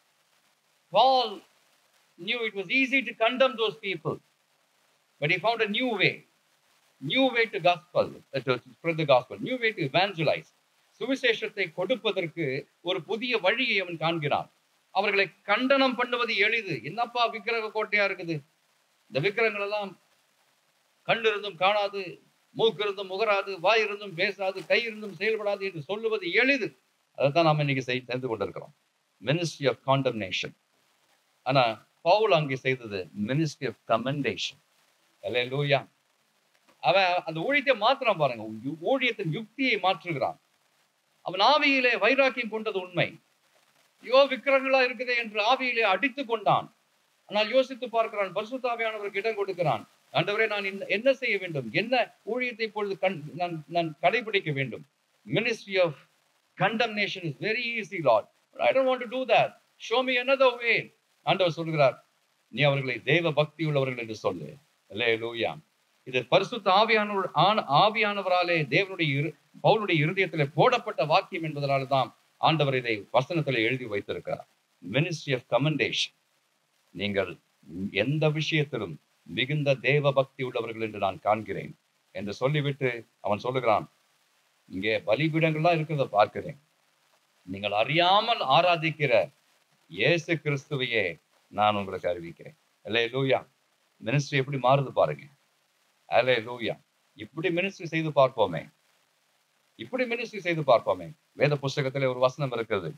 Paul knew it was easy to condemn those people, but he found a new way, new way to gospel, uh, to spread the gospel, new way to evangelize. சுவிசேஷத்தை கொடுப்பதற்கு ஒரு புதிய வழியை அவன் காண்கிறான் அவர்களை கண்டனம் பண்ணுவது எளிது என்னப்பா விக்கிரக கோட்டையா இருக்குது இந்த விக்கிரகங்கள் எல்லாம் கண் இருந்தும் காணாது மூக்கு இருந்தும் முகராது வாய் இருந்தும் பேசாது கை இருந்தும் செயல்படாது என்று சொல்லுவது எளிது அதைத்தான் நாம் இன்னைக்கு செய் தெரிந்து கொண்டிருக்கிறோம் மினிஸ்ட்ரி ஆஃப் காண்டம்னேஷன் ஆனா பவுல் அங்கே செய்தது மினிஸ்ட்ரி ஆஃப் கமெண்டேஷன் லூயா அவன் அந்த ஊழியத்தை மாத்திரம் பாருங்க யு- ஊழியத்தின் யுக்தியை மாற்றுகிறான் அவன் ஆவியிலே வைராக்கியம் கொண்டது உண்மை யோ விக்கிரங்களா இருக்குதே என்று ஆவியிலே அடித்து கொண்டான் ஆனால் யோசித்து பார்க்கிறான் பரிசுத்தாவியானவருக்கு இடம் கொடுக்கிறான் ஆண்டவரே நான் இந்த- என்ன செய்ய வேண்டும் என்ன ஊழியத்தை இப்பொழுது கண் நான் நான் கடைபிடிக்க வேண்டும் ministry of condemnation is very easy Lord I don't want to do that show me another way ஆண்டவர் சொல்கிறார் நீ அவர்களை தெய்வ பக்தி உள்ளவர்கள் என்று சொல்லு அல்லேலூயா இது பரிசுத்த ஆவியானவர் ஆன ஆவியானவராலே தேவனுடைய இரு பவுலுடைய இருதயத்திலே போடப்பட்ட வாக்கியம் என்பதனால தான் ஆண்டவர் இதை வசனத்தில் எழுதி வைத்திருக்கிறார் மினிஸ்ட்ரி ஆஃப் கமெண்டேஷன் நீங்கள் எந்த விஷயத்திலும் மிகுந்த தேவ பக்தி உள்ளவர்கள் என்று நான் காண்கிறேன் என்று சொல்லிவிட்டு அவன் சொல்லுகிறான் இங்கே பலிபீடங்கள்லாம் இருக்கிறத பார்க்கிறேன் நீங்கள் அறியாமல் ஆராதிக்கிற இயேசு கிறிஸ்துவையே நான் உங்களுக்கு அறிவிக்கிறேன் அல்லே லூயா மினிஸ்ட்ரி எப்படி மாறுது பாருங்க அல்லே லூயா இப்படி மினிஸ்ட்ரி செய்து பார்ப்போமே இப்படி மினிஸ்ட்ரி செய்து பார்ப்போமே வேத புஸ்தகத்திலே ஒரு வசனம் இருக்கிறது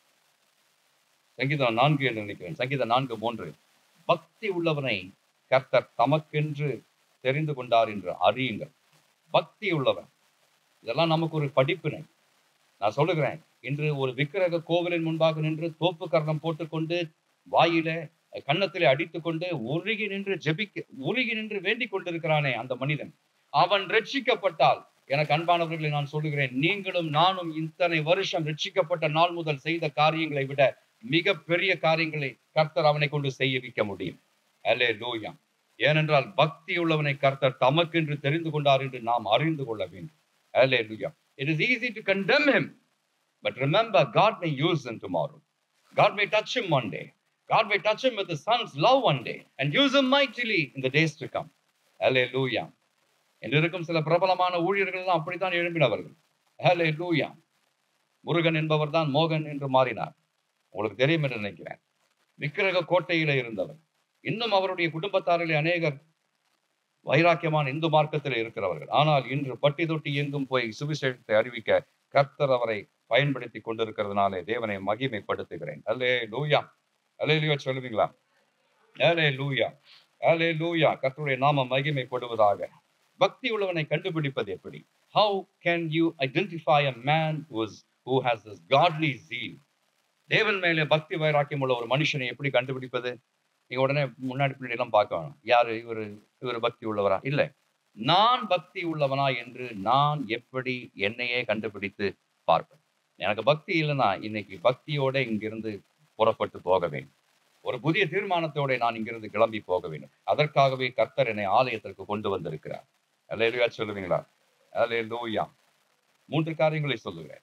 சங்கீதம் நான்கு என்று நினைக்கிறேன் சங்கீதம் நான்கு மூன்று பக்தி உள்ளவனை கர்த்தர் தமக்கென்று தெரிந்து கொண்டார் என்று அறியுங்கள் பக்தி உள்ளவன் இதெல்லாம் நமக்கு ஒரு படிப்பினை நான் சொல்லுகிறேன் இன்று ஒரு விக்கிரக கோவிலின் முன்பாக நின்று தோப்பு கரணம் போட்டுக்கொண்டு வாயில கன்னத்திலே அடித்துக்கொண்டு உருகி நின்று ஜெபிக்க உருகி நின்று வேண்டிக் கொண்டிருக்கிறானே அந்த மனிதன் அவன் ரட்சிக்கப்பட்டால் எனக்கு அன்பானவர்களை நான் சொல்லுகிறேன் நீங்களும் நானும் இத்தனை வருஷம் ரட்சிக்கப்பட்ட நாள் முதல் செய்த காரியங்களை விட மிக பெரிய காரியங்களை கர்த்தர் அவனை கொண்டு செய்விக்க முடியும் அல்லே லூயா ஏனென்றால் பக்தி உள்ளவனை கர்த்தர் தமக்கென்று தெரிந்து கொண்டார் என்று நாம் அறிந்து கொள்ள வேண்டும் hallelujah it is easy to condemn him but remember God may use him tomorrow God may touch him one day God may touch him with the son's love one day and use him mightily in the days to come Hallelujah என்று இருக்கும் சில பிரபலமான ஊழியர்கள் எல்லாம் அப்படித்தான் எழும்பினவர்கள் Hallelujah Murugan என்பவர் தான் மோகன் என்று மாறினார் உங்களுக்கு தெரியும் என்று நினைக்கிறேன் விக்கிரக கோட்டையில இருந்தவர் இன்னும் அவருடைய குடும்பத்தாரிலே அநேகர் வைராக்கியமான இந்து மார்க்கத்தில் இருக்கிறவர்கள் ஆனால் இன்று பட்டி தொட்டி எங்கும் போய் சுவிசேஷத்தை அறிவிக்க கர்த்தர் அவரை பயன்படுத்தி கொண்டிருக்கிறதுனாலே தேவனை மகிமைப்படுத்துகிறேன் அல்லே லூயா அல்லே லூயா சொல்லுவீங்களா அல்லே லூயா அல்லே லூயா கர்த்தருடைய நாம மகிமைப்படுவதாக பக்தி உள்ளவனை கண்டுபிடிப்பது எப்படி how can you identify a man who has this godly zeal தேவன் மேலே பக்தி வைராக்கியம் உள்ள ஒரு மனுஷனை எப்படி கண்டுபிடிப்பது நீங்க உடனே முன்னாடி பின்னாடி எல்லாம் பார்க்க வேணும் யாரு இவரு இவர் பக்தி உள்ளவரா இல்லை நான் பக்தி உள்ளவனா என்று நான் எப்படி என்னையே கண்டுபிடித்து பார்ப்பேன் எனக்கு பக்தி இல்லைன்னா இன்னைக்கு பக்தியோட இங்கிருந்து புறப்பட்டு போக வேண்டும் ஒரு புதிய தீர்மானத்தோட நான் இங்கிருந்து கிளம்பி போக வேண்டும் அதற்காகவே கர்த்தர் என்னை ஆலயத்திற்கு கொண்டு வந்திருக்கிறார் அல்லேலூயா சொல்லுவீங்களா அல்லேலூயா மூன்று காரியங்களை சொல்லுகிறேன்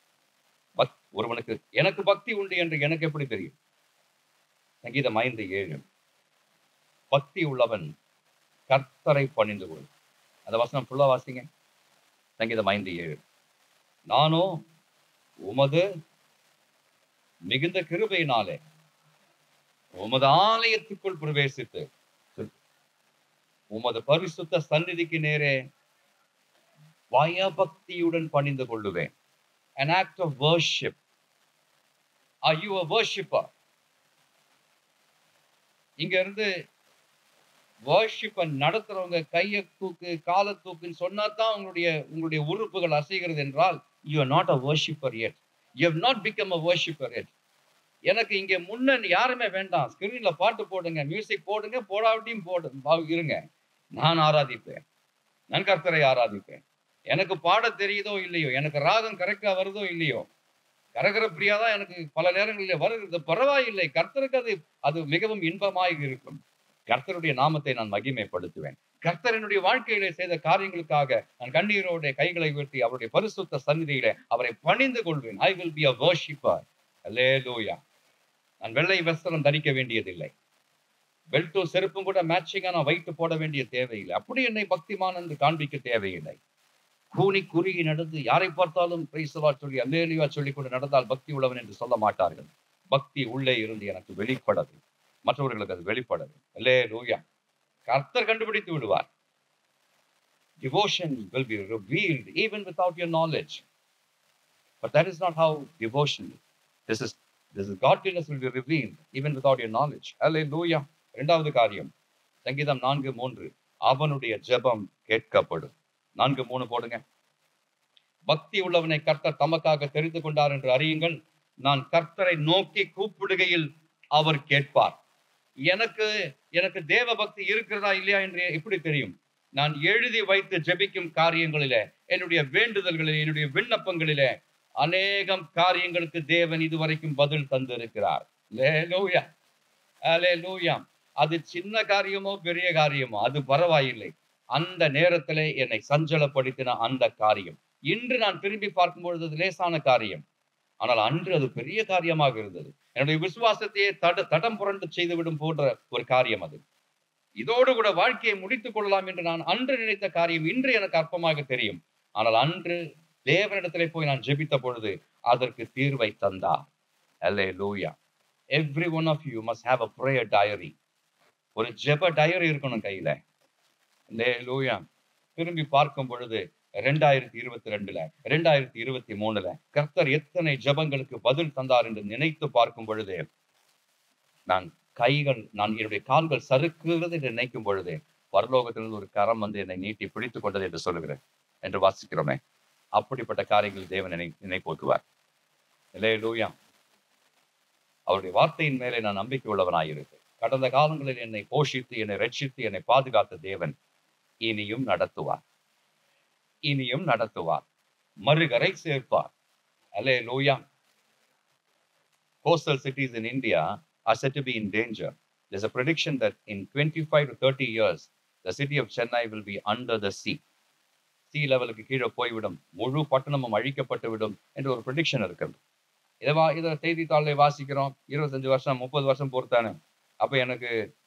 பக் ஒருவனுக்கு எனக்கு பக்தி உண்டு என்று எனக்கு எப்படி தெரியும் சங்கீதம் ஐந்து ஏழு பக்தி உள்ளவன் கர்த்தரை பணிந்து கொள் அந்த வசனம் ஃபுல்லா வாசிங்க சங்கீதம் ஐந்து ஏழு நானோ உமது மிகுந்த கிருபையினாலே உமது ஆலயத்துக்குள் பிரவேசித்து உமது பரிசுத்த சந்நிதிக்கு நேரே பயபக்தியுடன் பணிந்து கொள்ளுவேன் an act of worship are you a worshipper இங்க இருந்து worship நடத்துறவங்க கையை தூக்கு காலை தூக்குன்னு சொன்னா தான் உங்களுடைய உங்களுடைய உறுப்புகள் அசைகிறது என்றால் you are not a worshipper yet you have not become a worshipper yet எனக்கு இங்க முன்ன யாருமே வேண்டாம் ஸ்கிரீன்ல பாட்டு போடுங்க மியூசிக் போடுங்க போடாவிட்டையும் போடு வா- இருங்க நான் ஆராதிப்பேன் நான் கர்த்தரை ஆராதிப்பேன் எனக்கு பாட தெரியுதோ இல்லையோ எனக்கு ராகம் கரெக்டா வருதோ இல்லையோ கரகர பிரியா தான் எனக்கு பல நேரங்களில் வருகிறது பரவாயில்லை கர்த்தருக்கு அது அது மிகவும் இன்பமாய் இருக்கும் கர்த்தருடைய நாமத்தை நான் மகிமைப்படுத்துவேன் கர்த்தர் என்னுடைய வாழ்க்கையிலே செய்த காரியங்களுக்காக நான் கண்ணீரோட கைகளை உயர்த்தி அவருடைய பரிசுத்த சந்நிதியில அவரை பணிந்து கொள்வேன் I will be a worshipper hallelujah நான் வெள்ளை வஸ்திரம் தரிக்க வேண்டியதில்லை பெல்ட்டும் செருப்பும் கூட மேட்சிங்கா நான் வைத்து போட வேண்டிய தேவையில்லை அப்படி என்னை பக்திமான் என்று காண்பிக்க தேவையில்லை கூனி குறுகி நடந்து யாரை பார்த்தாலும் பிரைசலா சொல்லி அல்லேலியா சொல்லி கொண்டு நடந்தால் பக்தி உள்ளவன் என்று சொல்ல மாட்டார்கள் பக்தி உள்ளே இருந்து எனக்கு வெளிப்படது மற்றவர்களுக்கு அது வெளிப்படது அல்லே லூயா கர்த்தர் கண்டுபிடித்து விடுவார் devotion will be revealed even without your knowledge but that is not how devotion is. this is this is godliness will be revealed even without your knowledge hallelujah இரண்டாவது காரியம் சங்கீதம் நான்கு மூன்று அவனுடைய ஜெபம் கேட்கப்படும் நான்கு மூணு போடுங்க பக்தி உள்ளவனை கர்த்தர் தமக்காக தெரிந்து கொண்டார் என்று அறியுங்கள் நான் கர்த்தரை நோக்கி கூப்பிடுகையில் அவர் கேட்பார் எனக்கு எனக்கு தேவ பக்தி இருக்கிறதா இல்லையா என்று எப்படி தெரியும் நான் எழுதி வைத்து ஜெபிக்கும் காரியங்களிலே என்னுடைய வேண்டுதல்களிலே என்னுடைய விண்ணப்பங்களிலே அநேகம் காரியங்களுக்கு தேவன் இதுவரைக்கும் பதில் தந்திருக்கிறார் லேலூயா லேலூயா அது சின்ன காரியமோ பெரிய காரியமோ அது பரவாயில்லை அந்த நேரத்திலே என்னை சஞ்சலப்படுத்தின அந்த காரியம் இன்று நான் திரும்பி பார்க்கும் பொழுது அது லேசான காரியம் ஆனால் அன்று அது பெரிய காரியமாக இருந்தது என்னுடைய விசுவாசத்தையே தட தடம் புரண்டு செய்துவிடும் போன்ற ஒரு காரியம் அது இதோடு கூட வாழ்க்கையை முடித்துக் கொள்ளலாம் என்று நான் அன்று நினைத்த காரியம் இன்று எனக்கு அற்பமாக தெரியும் ஆனால் அன்று தேவனிடத்திலே போய் நான் ஜெபித்த பொழுது அதற்கு தீர்வை தந்தார் hallelujah every one of you must have a prayer diary ஒரு ஜெப டயரி இருக்கணும் கையில லே லூயா திரும்பி பார்க்கும் பொழுது ரெண்டாயிரத்தி இருபத்தி ரெண்டுல ரெண்டாயிரத்தி இருபத்தி மூணுல கர்த்தர் எத்தனை ஜெபங்களுக்கு பதில் தந்தார் என்று நினைத்து பார்க்கும் பொழுது நான் கைகள் நான் என்னுடைய கால்கள் சறுக்குகிறது என்று நினைக்கும் பொழுது பரலோகத்திலிருந்து ஒரு கரம் வந்து என்னை நீட்டி பிடித்துக் கொண்டது என்று சொல்லுகிறேன் என்று வாசிக்கிறோமே அப்படிப்பட்ட காரியங்கள் தேவன் நினை நினைப்போக்குவார் இல்லையே லூயா அவருடைய வார்த்தையின் மேலே நான் நம்பிக்கை உள்ளவனாயிருப்பேன் கடந்த காலங்களில் என்னை போஷித்து என்னை ரட்சித்து என்னை பாதுகாத்த தேவன் இனியும் நடத்துவார் இனியும் நடத்துவார் மறுகரை சேர்ப்பார் அல்லே லூயா coastal cities in India are said to be in danger. There's a prediction that in 25 to 30 years, the city of Chennai will be under the sea. sea லெவலுக்கு கீழே போய்விடும் முழு பட்டணமும் அழிக்கப்பட்டு விடும் என்று ஒரு ப்ரிடிக்ஷன் இருக்கிறது இதை வா இதை செய்தித்தாளில் வாசிக்கிறோம் இருபத்தஞ்சு வருஷம் முப்பது வருஷம் பொறுத்தானே அப்போ எனக்கு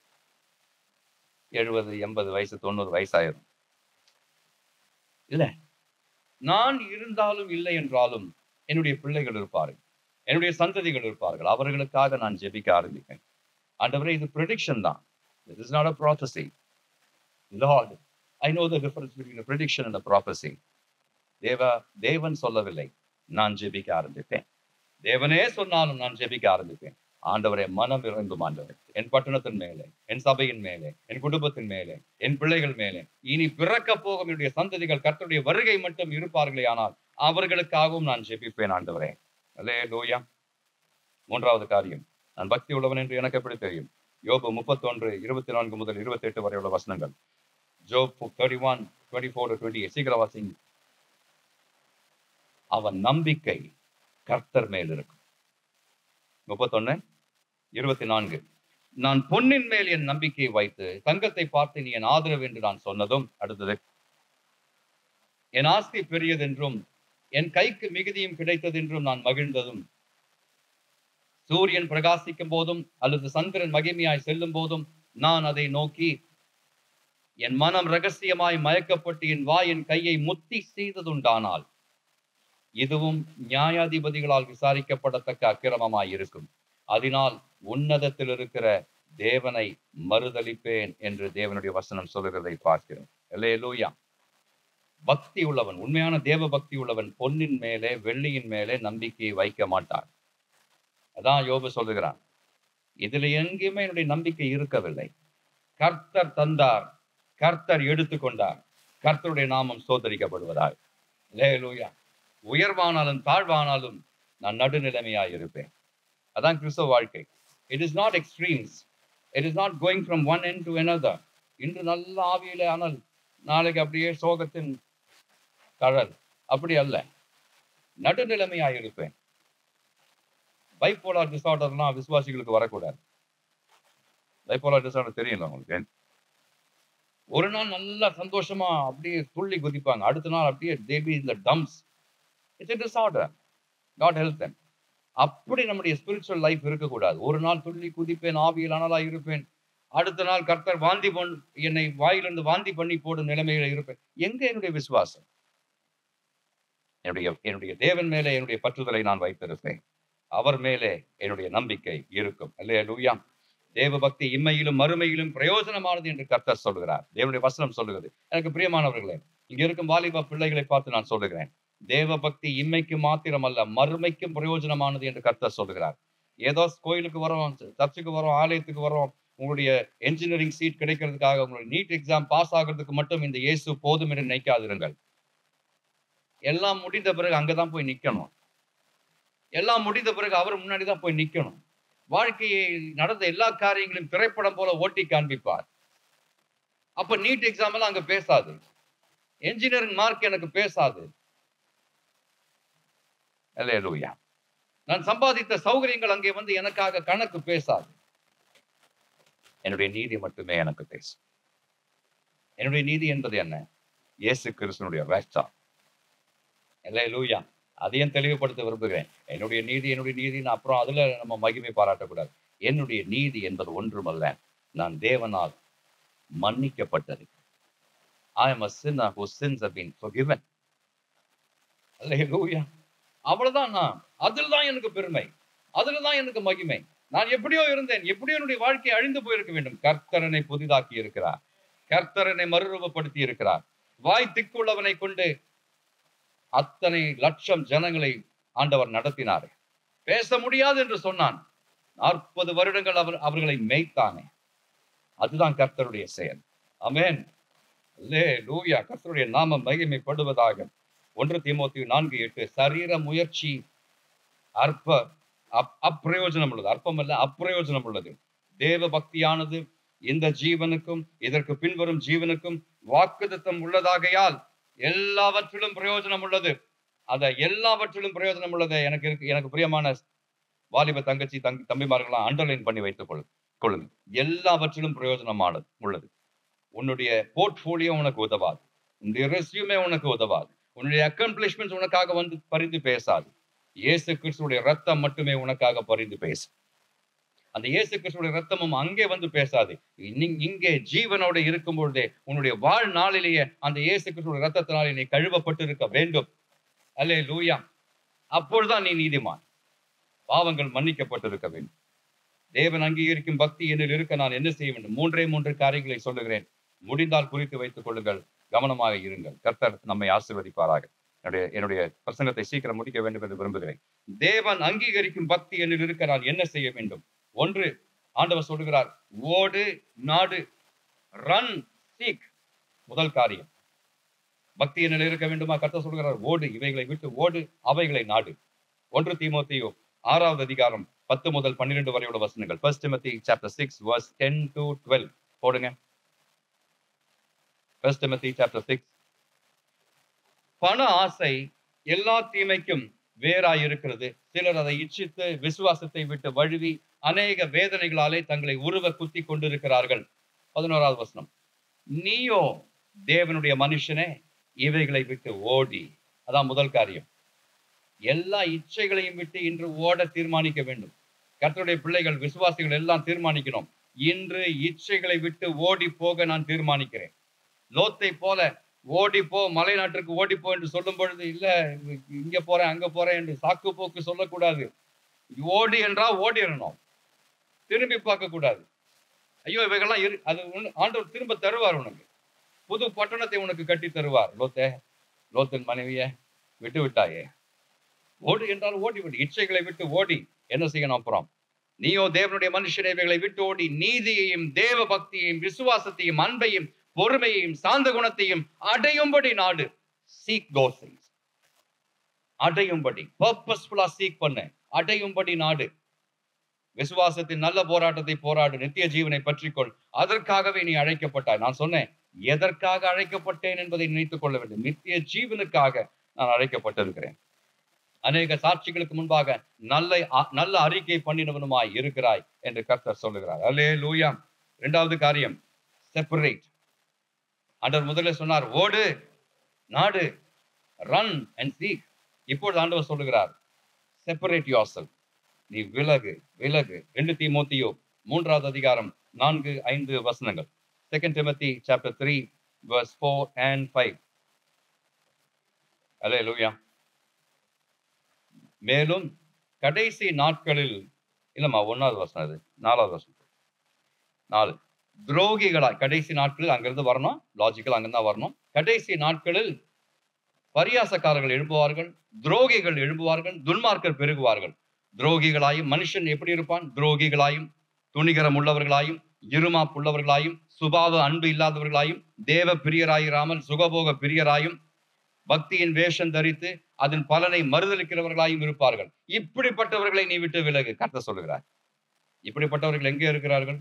எழுபது எண்பது வயசு தொண்ணூறு வயசாயிரும் இல்ல நான் இருந்தாலும் இல்லை என்றாலும் என்னுடைய பிள்ளைகள் இருப்பார்கள் என்னுடைய சந்ததிகள் இருப்பார்கள் அவர்களுக்காக நான் ஜெபிக்க ஆரம்பிப்பேன் ஆண்டவரே இது ப்ரெடிக்ஷன் தான் This is not a prophecy. Lord, I know the difference between a prediction and a prophecy. தேவா தேவன் சொல்லவில்லை நான் ஜெபிக்க ஆரம்பிப்பேன் தேவனே சொன்னாலும் நான் ஜெபிக்க ஆரம்பிப்பேன் ஆண்டவரே மனம் இறங்கும் ஆண்டவர் என் பட்டணத்தின் மேலே என் சபையின் மேலே என் குடும்பத்தின் மேலே என் பிள்ளைகள் மேலே இனி பிறக்க போகும் என்னுடைய சந்ததிகள் கர்த்தருடைய வருகை மட்டும் இருப்பார்களே ஆனால் அவர்களுக்காகவும் நான் ஜெபிப்பேன் ஆண்டவரே அல்லே லோயா மூன்றாவது காரியம் நான் பக்தி உள்ளவன் என்று எனக்கு எப்படி தெரியும் யோபு முப்பத்தொன்று இருபத்தி நான்கு முதல் இருபத்தி எட்டு வரை உள்ள வசனங்கள் Job thirty one twenty four twenty சீக்கிரம் வாசிங்க அவன் நம்பிக்கை கர்த்தர் மேல் இருக்கும் முப்பத்தொன்னு இருபத்தி நான்கு நான் பொன்னின் மேல் என் நம்பிக்கையை வைத்து தங்கத்தை பார்த்து நீ என் ஆதரவு என்று நான் சொன்னதும் அடுத்தது என் ஆஸ்தி பெரியதென்றும் என் கைக்கு மிகுதியும் கிடைத்ததென்றும் நான் மகிழ்ந்ததும் சூரியன் பிரகாசிக்கும் போதும் அல்லது சந்திரன் மகிமையாய் செல்லும் போதும் நான் அதை நோக்கி என் மனம் ரகசியமாய் மயக்கப்பட்டு என் வாய் என் கையை முத்தி செய்ததுண்டானால் இதுவும் நியாயாதிபதிகளால் விசாரிக்கப்படத்தக்க அக்கிரமமாய் இருக்கும் அதனால் உன்னதத்தில் இருக்கிற தேவனை மறுதலிப்பேன் என்று தேவனுடைய வசனம் சொல்லுகிறதை பார்க்கிறோம் அல்லேலூயா பக்தி உள்ளவன் உண்மையான தேவ பக்தி உள்ளவன் பொன்னின் மேலே வெள்ளியின் மேலே நம்பிக்கையை வைக்க மாட்டான் அதான் யோபு சொல்லுகிறான் இதுல எங்கேயுமே என்னுடைய நம்பிக்கை இருக்கவில்லை கர்த்தர் தந்தார் கர்த்தர் எடுத்துக்கொண்டார் கர்த்தருடைய நாமம் சோதரிக்கப்படுவதால் லேலூயா உயர்வானாலும் தாழ்வானாலும் நான் நடுநிலைமையாய் இருப்பேன் அதான் கிறிஸ்தவ வாழ்க்கை it is not extremes it is not going from one end to another இன்று நல்ல ஆவியில ஆனால் நாளைக்கு அப்படியே சோகத்தின் கடல் அப்படி அல்ல நடுநிலைமையாய் இருப்பேன் பைப்போலார் டிசார்டர்லாம் விசுவாசிகளுக்கு வரக்கூடாது பைப்போலார் டிசார்டர் தெரியல உங்களுக்கு ஒரு நாள் நல்லா சந்தோஷமா அப்படியே துள்ளி குதிப்பாங்க அடுத்த நாள் அப்படியே தேபி இந்த டம்ஸ் it's disorder God help them அப்படி நம்முடைய ஸ்பிரிச்சுவல் லைஃப் இருக்கக்கூடாது ஒரு நாள் துள்ளி குதிப்பேன் ஆவியில் அனலா இருப்பேன் அடுத்த நாள் கர்த்தர் வாந்தி பண் என்னை வாயிலிருந்து வாந்தி பண்ணி போடும் நிலைமையில இருப்பேன் எங்க என்னுடைய விசுவாசம் என்னுடைய என்னுடைய தேவன் மேலே என்னுடைய பற்றுதலை நான் வைத்திருப்பேன் அவர் மேலே என்னுடைய நம்பிக்கை இருக்கும் அல்லையா லூயா தேவ பக்தி இம்மையிலும் மறுமையிலும் பிரயோஜனமானது என்று கர்த்தர் சொல்லுகிறார் தேவனுடைய வசனம் சொல்லுகிறது எனக்கு பிரியமானவர்களே இங்க இருக்கும் வாலிப பிள்ளைகளை பார்த்து நான் சொல்லுகிறேன் தேவ பக்தி இம்மைக்கு மாத்திரம் அல்ல மறுமைக்கும் பிரயோஜனமானது என்று கர்த்தர் சொல்லுகிறார் ஏதோ கோயிலுக்கு வரோம் சர்ச்சுக்கு வரோம் ஆலயத்துக்கு வரோம் உங்களுடைய என்ஜினியரிங் சீட் கிடைக்கிறதுக்காக உங்களுடைய நீட் எக்ஸாம் பாஸ் ஆகிறதுக்கு மட்டும் இந்த இயேசு போதும் என்று நினைக்காதிருங்கள் எல்லாம் முடிந்த பிறகு அங்கதான் போய் நிக்கணும் எல்லாம் முடிந்த பிறகு அவர் முன்னாடி தான் போய் நிக்கணும் வாழ்க்கையை நடந்த எல்லா காரியங்களையும் திரைப்படம் போல ஓட்டி காண்பிப்பார் அப்ப நீட் எக்ஸாம் எல்லாம் அங்க பேசாது என்ஜினியரிங் மார்க் எனக்கு பேசாது அல்லேலூயா நான் சம்பாதித்த சௌகரியங்கள் அங்கே வந்து எனக்காக கணக்கு பேசாது என்னுடைய நீதி மட்டுமே எனக்கு பேசும் என்னுடைய நீதி என்பது என்ன இயேசு கிறிஸ்தனுடைய ரத்தம் அல்லேலூயா அதையும் தெளிவுபடுத்த விரும்புகிறேன் என்னுடைய நீதி என்னுடைய நீதின்னு அப்புறம் அதுல நம்ம மகிமை பாராட்டக்கூடாது என்னுடைய நீதி என்பது ஒன்றுமல்ல நான் தேவனால் மன்னிக்கப்பட்டது I am a sinner whose sins have been forgiven. அல்லேலூயா அவ்வளவுதான் நான் அதில் தான் எனக்கு பெருமை அதில் தான் எனக்கு மகிமை நான் எப்படியோ இருந்தேன் எப்படியோ என்னுடைய வாழ்க்கை அழிந்து போயிருக்க வேண்டும் கர்த்தரனை புதிதாக்கி இருக்கிறார் கர்த்தரனை மறுரூபப்படுத்தி இருக்கிறார் வாய் திக்குள்ளவனை கொண்டு அத்தனை லட்சம் ஜனங்களை ஆண்டவர் நடத்தினார் பேச முடியாது என்று சொன்னான் நாற்பது வருடங்கள் அவர் அவர்களை மேய்த்தானே அதுதான் கர்த்தருடைய செயல் அமேன் லே லூயா கர்த்தருடைய நாம மகிமைப்படுவதாக ஒன்று தீமோத்தி நான்கு எட்டு சரீர முயற்சி அற்ப அப் அப்பிரயோஜனம் உள்ளது அற்பம் அல்ல அப்பிரயோஜனம் உள்ளது தேவ பக்தியானது இந்த ஜீவனுக்கும் இதற்கு பின்வரும் ஜீவனுக்கும் வாக்குத்தத்தம் உள்ளதாகையால் எல்லாவற்றிலும் பிரயோஜனம் உள்ளது அத எல்லாவற்றிலும் பிரயோஜனம் உள்ளது எனக்கு இருக்கு எனக்கு பிரியமான வாலிப தங்கச்சி தங் தம்பிமார்கள்லாம் அண்டர்லைன் பண்ணி வைத்துக் கொள்ளு கொள்ளுங்க எல்லாவற்றிலும் பிரயோஜனமானது உள்ளது உன்னுடைய போர்ட்ஃபோலியோ உனக்கு உதவாது உன்னுடைய ரெஸ்யூமே உனக்கு உதவாது உன்னுடைய அக்கம்ப்ளிஷ்மெண்ட்ஸ் உனக்காக வந்து பரிந்து பேசாது இயேசு கிறிஸ்துடைய ரத்தம் மட்டுமே உனக்காக பரிந்து பேசும் அந்த இயேசு கிறிஸ்துடைய ரத்தமும் அங்கே வந்து பேசாது இங்க- இங்கே ஜீவனோட இருக்கும் பொழுதே உன்னுடைய வாழ்நாளிலேயே அந்த இயேசு கிறிஸ்துடைய ரத்தத்தினாலே நீ கழுவப்பட்டு இருக்க வேண்டும் அல்லே லூயா அப்பொழுதுதான் நீ நீதிமான் பாவங்கள் மன்னிக்கப்பட்டிருக்க வேண்டும் தேவன் அங்கீகரிக்கும் பக்தி என்னில் இருக்க நான் என்ன செய்ய வேண்டும் மூன்றே மூன்று காரியங்களை சொல்லுகிறேன் முடிந்தால் குறித்து வைத்துக் கொள்ளுங்கள் கவனமாக இருங்கள் கர்த்தர் நம்மை ஆசீர்வதிப்பாராக என்னுடைய என்னுடைய பிரசங்கத்தை சீக்கிரம் முடிக்க வேண்டும் என்று விரும்புகிறேன் தேவன் அங்கீகரிக்கும் பக்தி என்னில் இருக்க நான் என்ன செய்ய வேண்டும் ஒன்று ஆண்டவர் சொல்லுகிறார் ஓடு நாடு ரன் சீக் முதல் காரியம் பக்தி என்னில் இருக்க வேண்டுமா கர்த்தர் சொல்கிறார் ஓடு இவைகளை விட்டு ஓடு அவைகளை நாடு ஒன்று தீமோத்தேயு ஆறாவது அதிகாரம் பத்து முதல் பன்னிரெண்டு வரையுள்ள வசனங்கள் first Timothy chapter six verse ten to twelve போடுங்க ஃபர்ஸ்ட் டிமோத்தி சாப்டர் சிக்ஸ் பண ஆசை எல்லா தீமைக்கும் வேறாய் இருக்கிறது சிலர் அதை இச்சித்து விசுவாசத்தை விட்டு வழுவி அநேக வேதனைகளாலே தங்களை உருவ குத்தி கொண்டிருக்கிறார்கள் பதினோராவது வசனம் நீயோ தேவனுடைய மனுஷனே இவைகளை விட்டு ஓடி அதான் முதல் காரியம் எல்லா இச்சைகளையும் விட்டு இன்று ஓட தீர்மானிக்க வேண்டும் கர்த்தருடைய பிள்ளைகள் விசுவாசிகள் எல்லாம் தீர்மானிக்கணும் இன்று இச்சைகளை விட்டு ஓடி போக நான் தீர்மானிக்கிறேன் லோத்தை போல ஓடி போ மலை நாட்டிற்கு ஓடி போ என்று சொல்லும் பொழுது இல்ல இங்க போறேன் அங்க போறேன் என்று சாக்கு போக்கு சொல்லக்கூடாது ஓடி என்றால் ஓடிடணும் திரும்பி பார்க்க கூடாது ஐயோ இவைகள்லாம் இரு அது உன் ஆண்டவர் திரும்ப தருவார் உனக்கு புது பட்டணத்தை உனக்கு கட்டி தருவார் லோத்தே லோத்தின் மனைவிய விட்டு விட்டாயே ஓடு என்றால் ஓடி விடு இச்சைகளை விட்டு ஓடி என்ன செய்யணும் அப்புறம் நீயோ தேவனுடைய மனுஷனை இவைகளை விட்டு ஓடி நீதியையும் தேவ பக்தியையும் விசுவாசத்தையும் அன்பையும் பொறுமையையும் சாந்த குணத்தையும் அடையும்படி நாடு சீக் கோசைஸ் அடையும்படி பர்பஸ்ஃபுல்லா சீக் பண்ண அடையும்படி நாடு விசுவாசத்தின் நல்ல போராட்டத்தை போராடு நித்திய ஜீவனை பற்றிக்கொள் அதற்காகவே நீ அழைக்கப்பட்டாய் நான் சொன்னேன் எதற்காக அழைக்கப்பட்டேன் என்பதை நினைத்துக் கொள்ள வேண்டும் நித்திய ஜீவனுக்காக நான் அழைக்கப்பட்டிருக்கிறேன் அநேக சாட்சிகளுக்கு முன்பாக நல்ல அ- நல்ல அறிக்கை பண்ணினவனுமாய் இருக்கிறாய் என்று கர்த்தர் சொல்லுகிறார் அல்லே லூயா இரண்டாவது காரியம் செப்பரேட் ஆண்டவர் முதல்ல சொன்னார் ஓடு நாடு ரன் அண்ட் சீக் இப்பொழுது ஆண்டவர் சொல்லுகிறார் செப்பரேட் யோர் நீ விலகு விலகு ரெண்டு தீமோத்தியோ மூன்றாவது அதிகாரம் நான்கு ஐந்து வசனங்கள் second Timothy chapter three verse four and five அல்லே லூயா மேலும் கடைசி நாட்களில் இல்லம்மா ஒன்னாவது வசனம் அது நாலாவது வசனம் நாலு துரோகிகளாய் கடைசி நாட்களில் அங்கிருந்து வரணும் லாஜிக்கல் அங்கிருந்து தான் வரணும் கடைசி நாட்களில் பரியாசக்காரர்கள் எழும்புவார்கள் துரோகிகள் எழும்புவார்கள் துன்மார்க்கர் பெருகுவார்கள் துரோகிகளாயும் மனுஷன் எப்படி இருப்பான் துரோகிகளாயும் துணிகரம் உள்ளவர்களாயும் இருமாப்புள்ளவர்களாயும் சுபாவ அன்பு இல்லாதவர்களாயும் தேவ பிரியராயிராமல் சுகபோக பிரியராயும் பக்தியின் வேஷம் தரித்து அதன் பலனை மறுதளிக்கிறவர்களாயும் இருப்பார்கள் இப்படிப்பட்டவர்களை நீ விட்டு விலகு கர்த்த சொல்லுகிறார் இப்படிப்பட்டவர்கள் எங்கே இருக்கிறார்கள்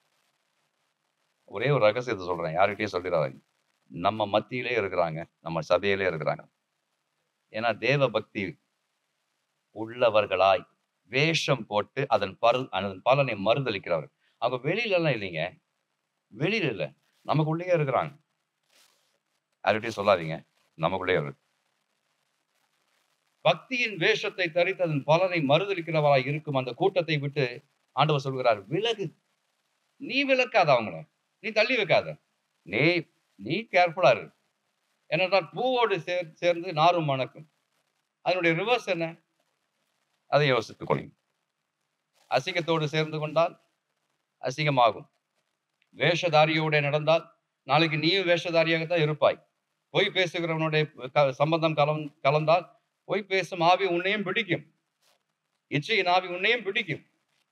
ஒரே ஒரு ரகசியத்தை சொல்றேன் யார்கிட்டயும் சொல்லிடாதீங்க நம்ம மத்தியிலே இருக்கிறாங்க நம்ம சபையிலே இருக்கிறாங்க ஏன்னா தேவ பக்தி உள்ளவர்களாய் வேஷம் போட்டு அதன் பரு அதன் பலனை மறுதளிக்கிறவர்கள் அவங்க வெளியில எல்லாம் இல்லைங்க வெளியில இல்ல நமக்குள்ளேயே இருக்கிறாங்க யார்கிட்டயும் சொல்லாதீங்க நமக்குள்ளே இருக்கு பக்தியின் வேஷத்தை தரித்து அதன் பலனை மறுதளிக்கிறவராய் இருக்கும் அந்த கூட்டத்தை விட்டு ஆண்டவர் சொல்கிறார் விலகு நீ விலக்காத அவங்கள நீ தள்ளி வைக்காத நீ நீ கேர்ஃபுல்லா இரு ஏனென்றால் பூவோடு சேர் சேர்ந்து நாரும் மணக்கும் அதனுடைய ரிவர்ஸ் என்ன அதை யோசித்துக் கொள்ளுங்க அசிங்கத்தோடு சேர்ந்து கொண்டால் அசிங்கமாகும் வேஷதாரியோட நடந்தால் நாளைக்கு நீயும் வேஷதாரியாகத்தான் இருப்பாய் பொய் பேசுகிறவனுடைய க- சம்பந்தம் கலம் கலந்தால் பொய் பேசும் ஆவி உன்னையும் பிடிக்கும் இச்சையின் ஆவி உன்னையும் பிடிக்கும்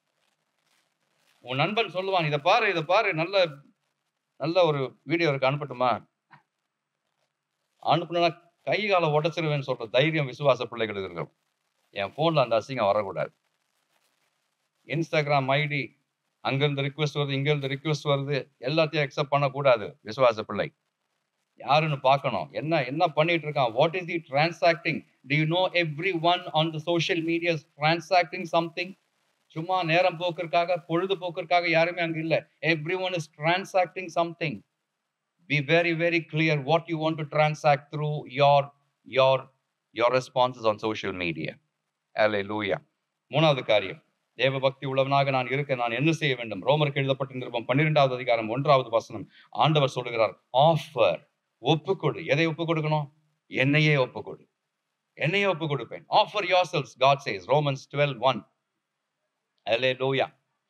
உன் நண்பன் சொல்லுவான் இதை பாரு இதை பாரு நல்ல நல்ல ஒரு வீடியோ இருக்கு அனுப்பட்டுமா அனுப்புனா கை காலை உடைச்சிருவேன்னு சொல்ற தைரியம் விசுவாச பிள்ளைகளுக்கு இருக்கும் என் போன்ல அந்த அசிங்கம் வரக்கூடாது இன்ஸ்டாகிராம் ஐடி அங்கிருந்து ரிக்வெஸ்ட் வருது இங்கிருந்து ரிக்வெஸ்ட் வருது எல்லாத்தையும் அக்செப்ட் பண்ணக்கூடாது விசுவாச பிள்ளை யாருன்னு பார்க்கணும் என்ன என்ன பண்ணிட்டு இருக்கான் what is the transacting to you know everyone on the social medias transacting something சும்மா நேரம் போக்கிற்காக பொழுதுபோக்கிற்காக யாருமே அங்க இல்ல everyone is transacting something be very very clear what you want to transact through your your your responses on social media அலே லூயா மூணாவது காரியம் தேவ பக்தி உள்ளவனாக நான் இருக்க நான் என்ன செய்ய வேண்டும் ரோமருக்கு எழுதப்பட்ட நிருபம் பன்னிரெண்டாவது அதிகாரம் ஒன்றாவது வசனம் ஆண்டவர் சொல்லுகிறார் ஆஃபர் ஒப்புக்கொடு எதை ஒப்பு கொடுக்கணும் என்னையே ஒப்பு கொடு என்னையே ஒப்பு கொடுப்பேன் offer yourselves God says Romans twelve one அலே லூயா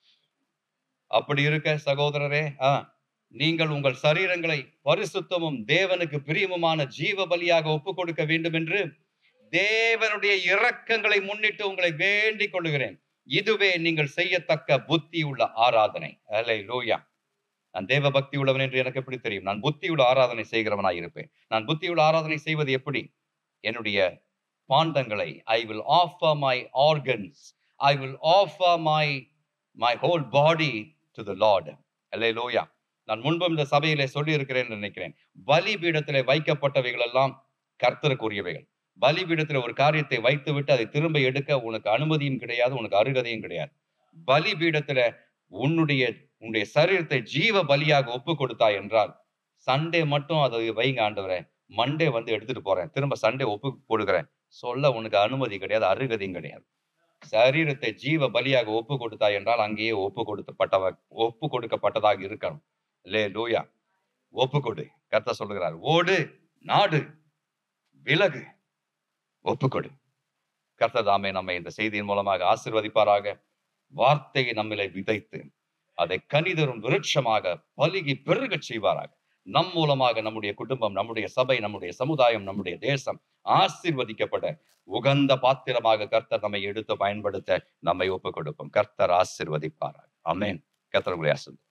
அப்படி இருக்க சகோதரரே ஆ நீங்கள் உங்கள் சரீரங்களை பரிசுத்தமும் தேவனுக்கு பிரியமுமான ஜீவ பலியாக ஒப்பு கொடுக்க வேண்டும் என்று தேவனுடைய இரக்கங்களை முன்னிட்டு உங்களை வேண்டிக் கொள்ளுகிறேன் இதுவே நீங்கள் செய்யத்தக்க புத்தி உள்ள ஆராதனை அலை லூயா நான் தேவ பக்தி உள்ளவன் என்று எனக்கு எப்படி தெரியும் நான் புத்தி உள்ள ஆராதனை செய்கிறவனாய் இருப்பேன் நான் புத்தி உள்ள ஆராதனை செய்வது எப்படி என்னுடைய பாண்டங்களை I will offer my organs I will offer my my whole body to the Lord அல்லே லோயா நான் முன்பும் இந்த சபையிலே சொல்லி இருக்கிறேன் என்று நினைக்கிறேன் பலிபீடத்திலே வைக்கப்பட்டவைகள் எல்லாம் கர்த்தருக்குரியவைகள் பலிபீடத்தில் ஒரு காரியத்தை வைத்து விட்டு அதை திரும்ப எடுக்க உனக்கு அனுமதியும் கிடையாது உனக்கு அருகதையும் கிடையாது பலிபீடத்துல உன்னுடைய உன்னுடைய சரீரத்தை ஜீவ பலியாக ஒப்பு கொடுத்தாய் என்றால் சண்டே மட்டும் அதை வைங்க ஆண்டவரே மண்டே வந்து எடுத்துட்டு போறேன் திரும்ப சண்டே ஒப்பு கொடுக்குறேன் சொல்ல உனக்கு அனுமதி கிடையாது அருகதையும் கிடையாது சரீரத்தை ஜீவ பலியாக ஒப்பு கொடுத்தாய் என்றால் அங்கேயே ஒப்பு கொடுக்கப்பட்டவ ஒப்பு கொடுக்கப்பட்டதாக இருக்கணும் லே லூயா ஒப்பு கொடு கர்த்தா சொல்லுகிறார் ஓடு நாடு விலகு ஒப்புக்கொடு கர்த்ததாமே நம்மை இந்த செய்தியின் மூலமாக ஆசிர்வதிப்பாராக வார்த்தையை நம்மிலே விதைத்து அதை கனிதரும் விருட்சமாக பலுகி பெருகச் செய்வாராக நம் மூலமாக நம்முடைய குடும்பம் நம்முடைய சபை நம்முடைய சமுதாயம் நம்முடைய தேசம் ஆசீர்வதிக்கப்பட உகந்த பாத்திரமாக கர்த்தர் நம்மை எடுத்து பயன்படுத்த நம்மை ஒப்புக் கொடுப்போம் கர்த்தர் ஆசீர்வதிப்பாராக அமேன் கர்த்தர் உங்களை ஆசீர்வதி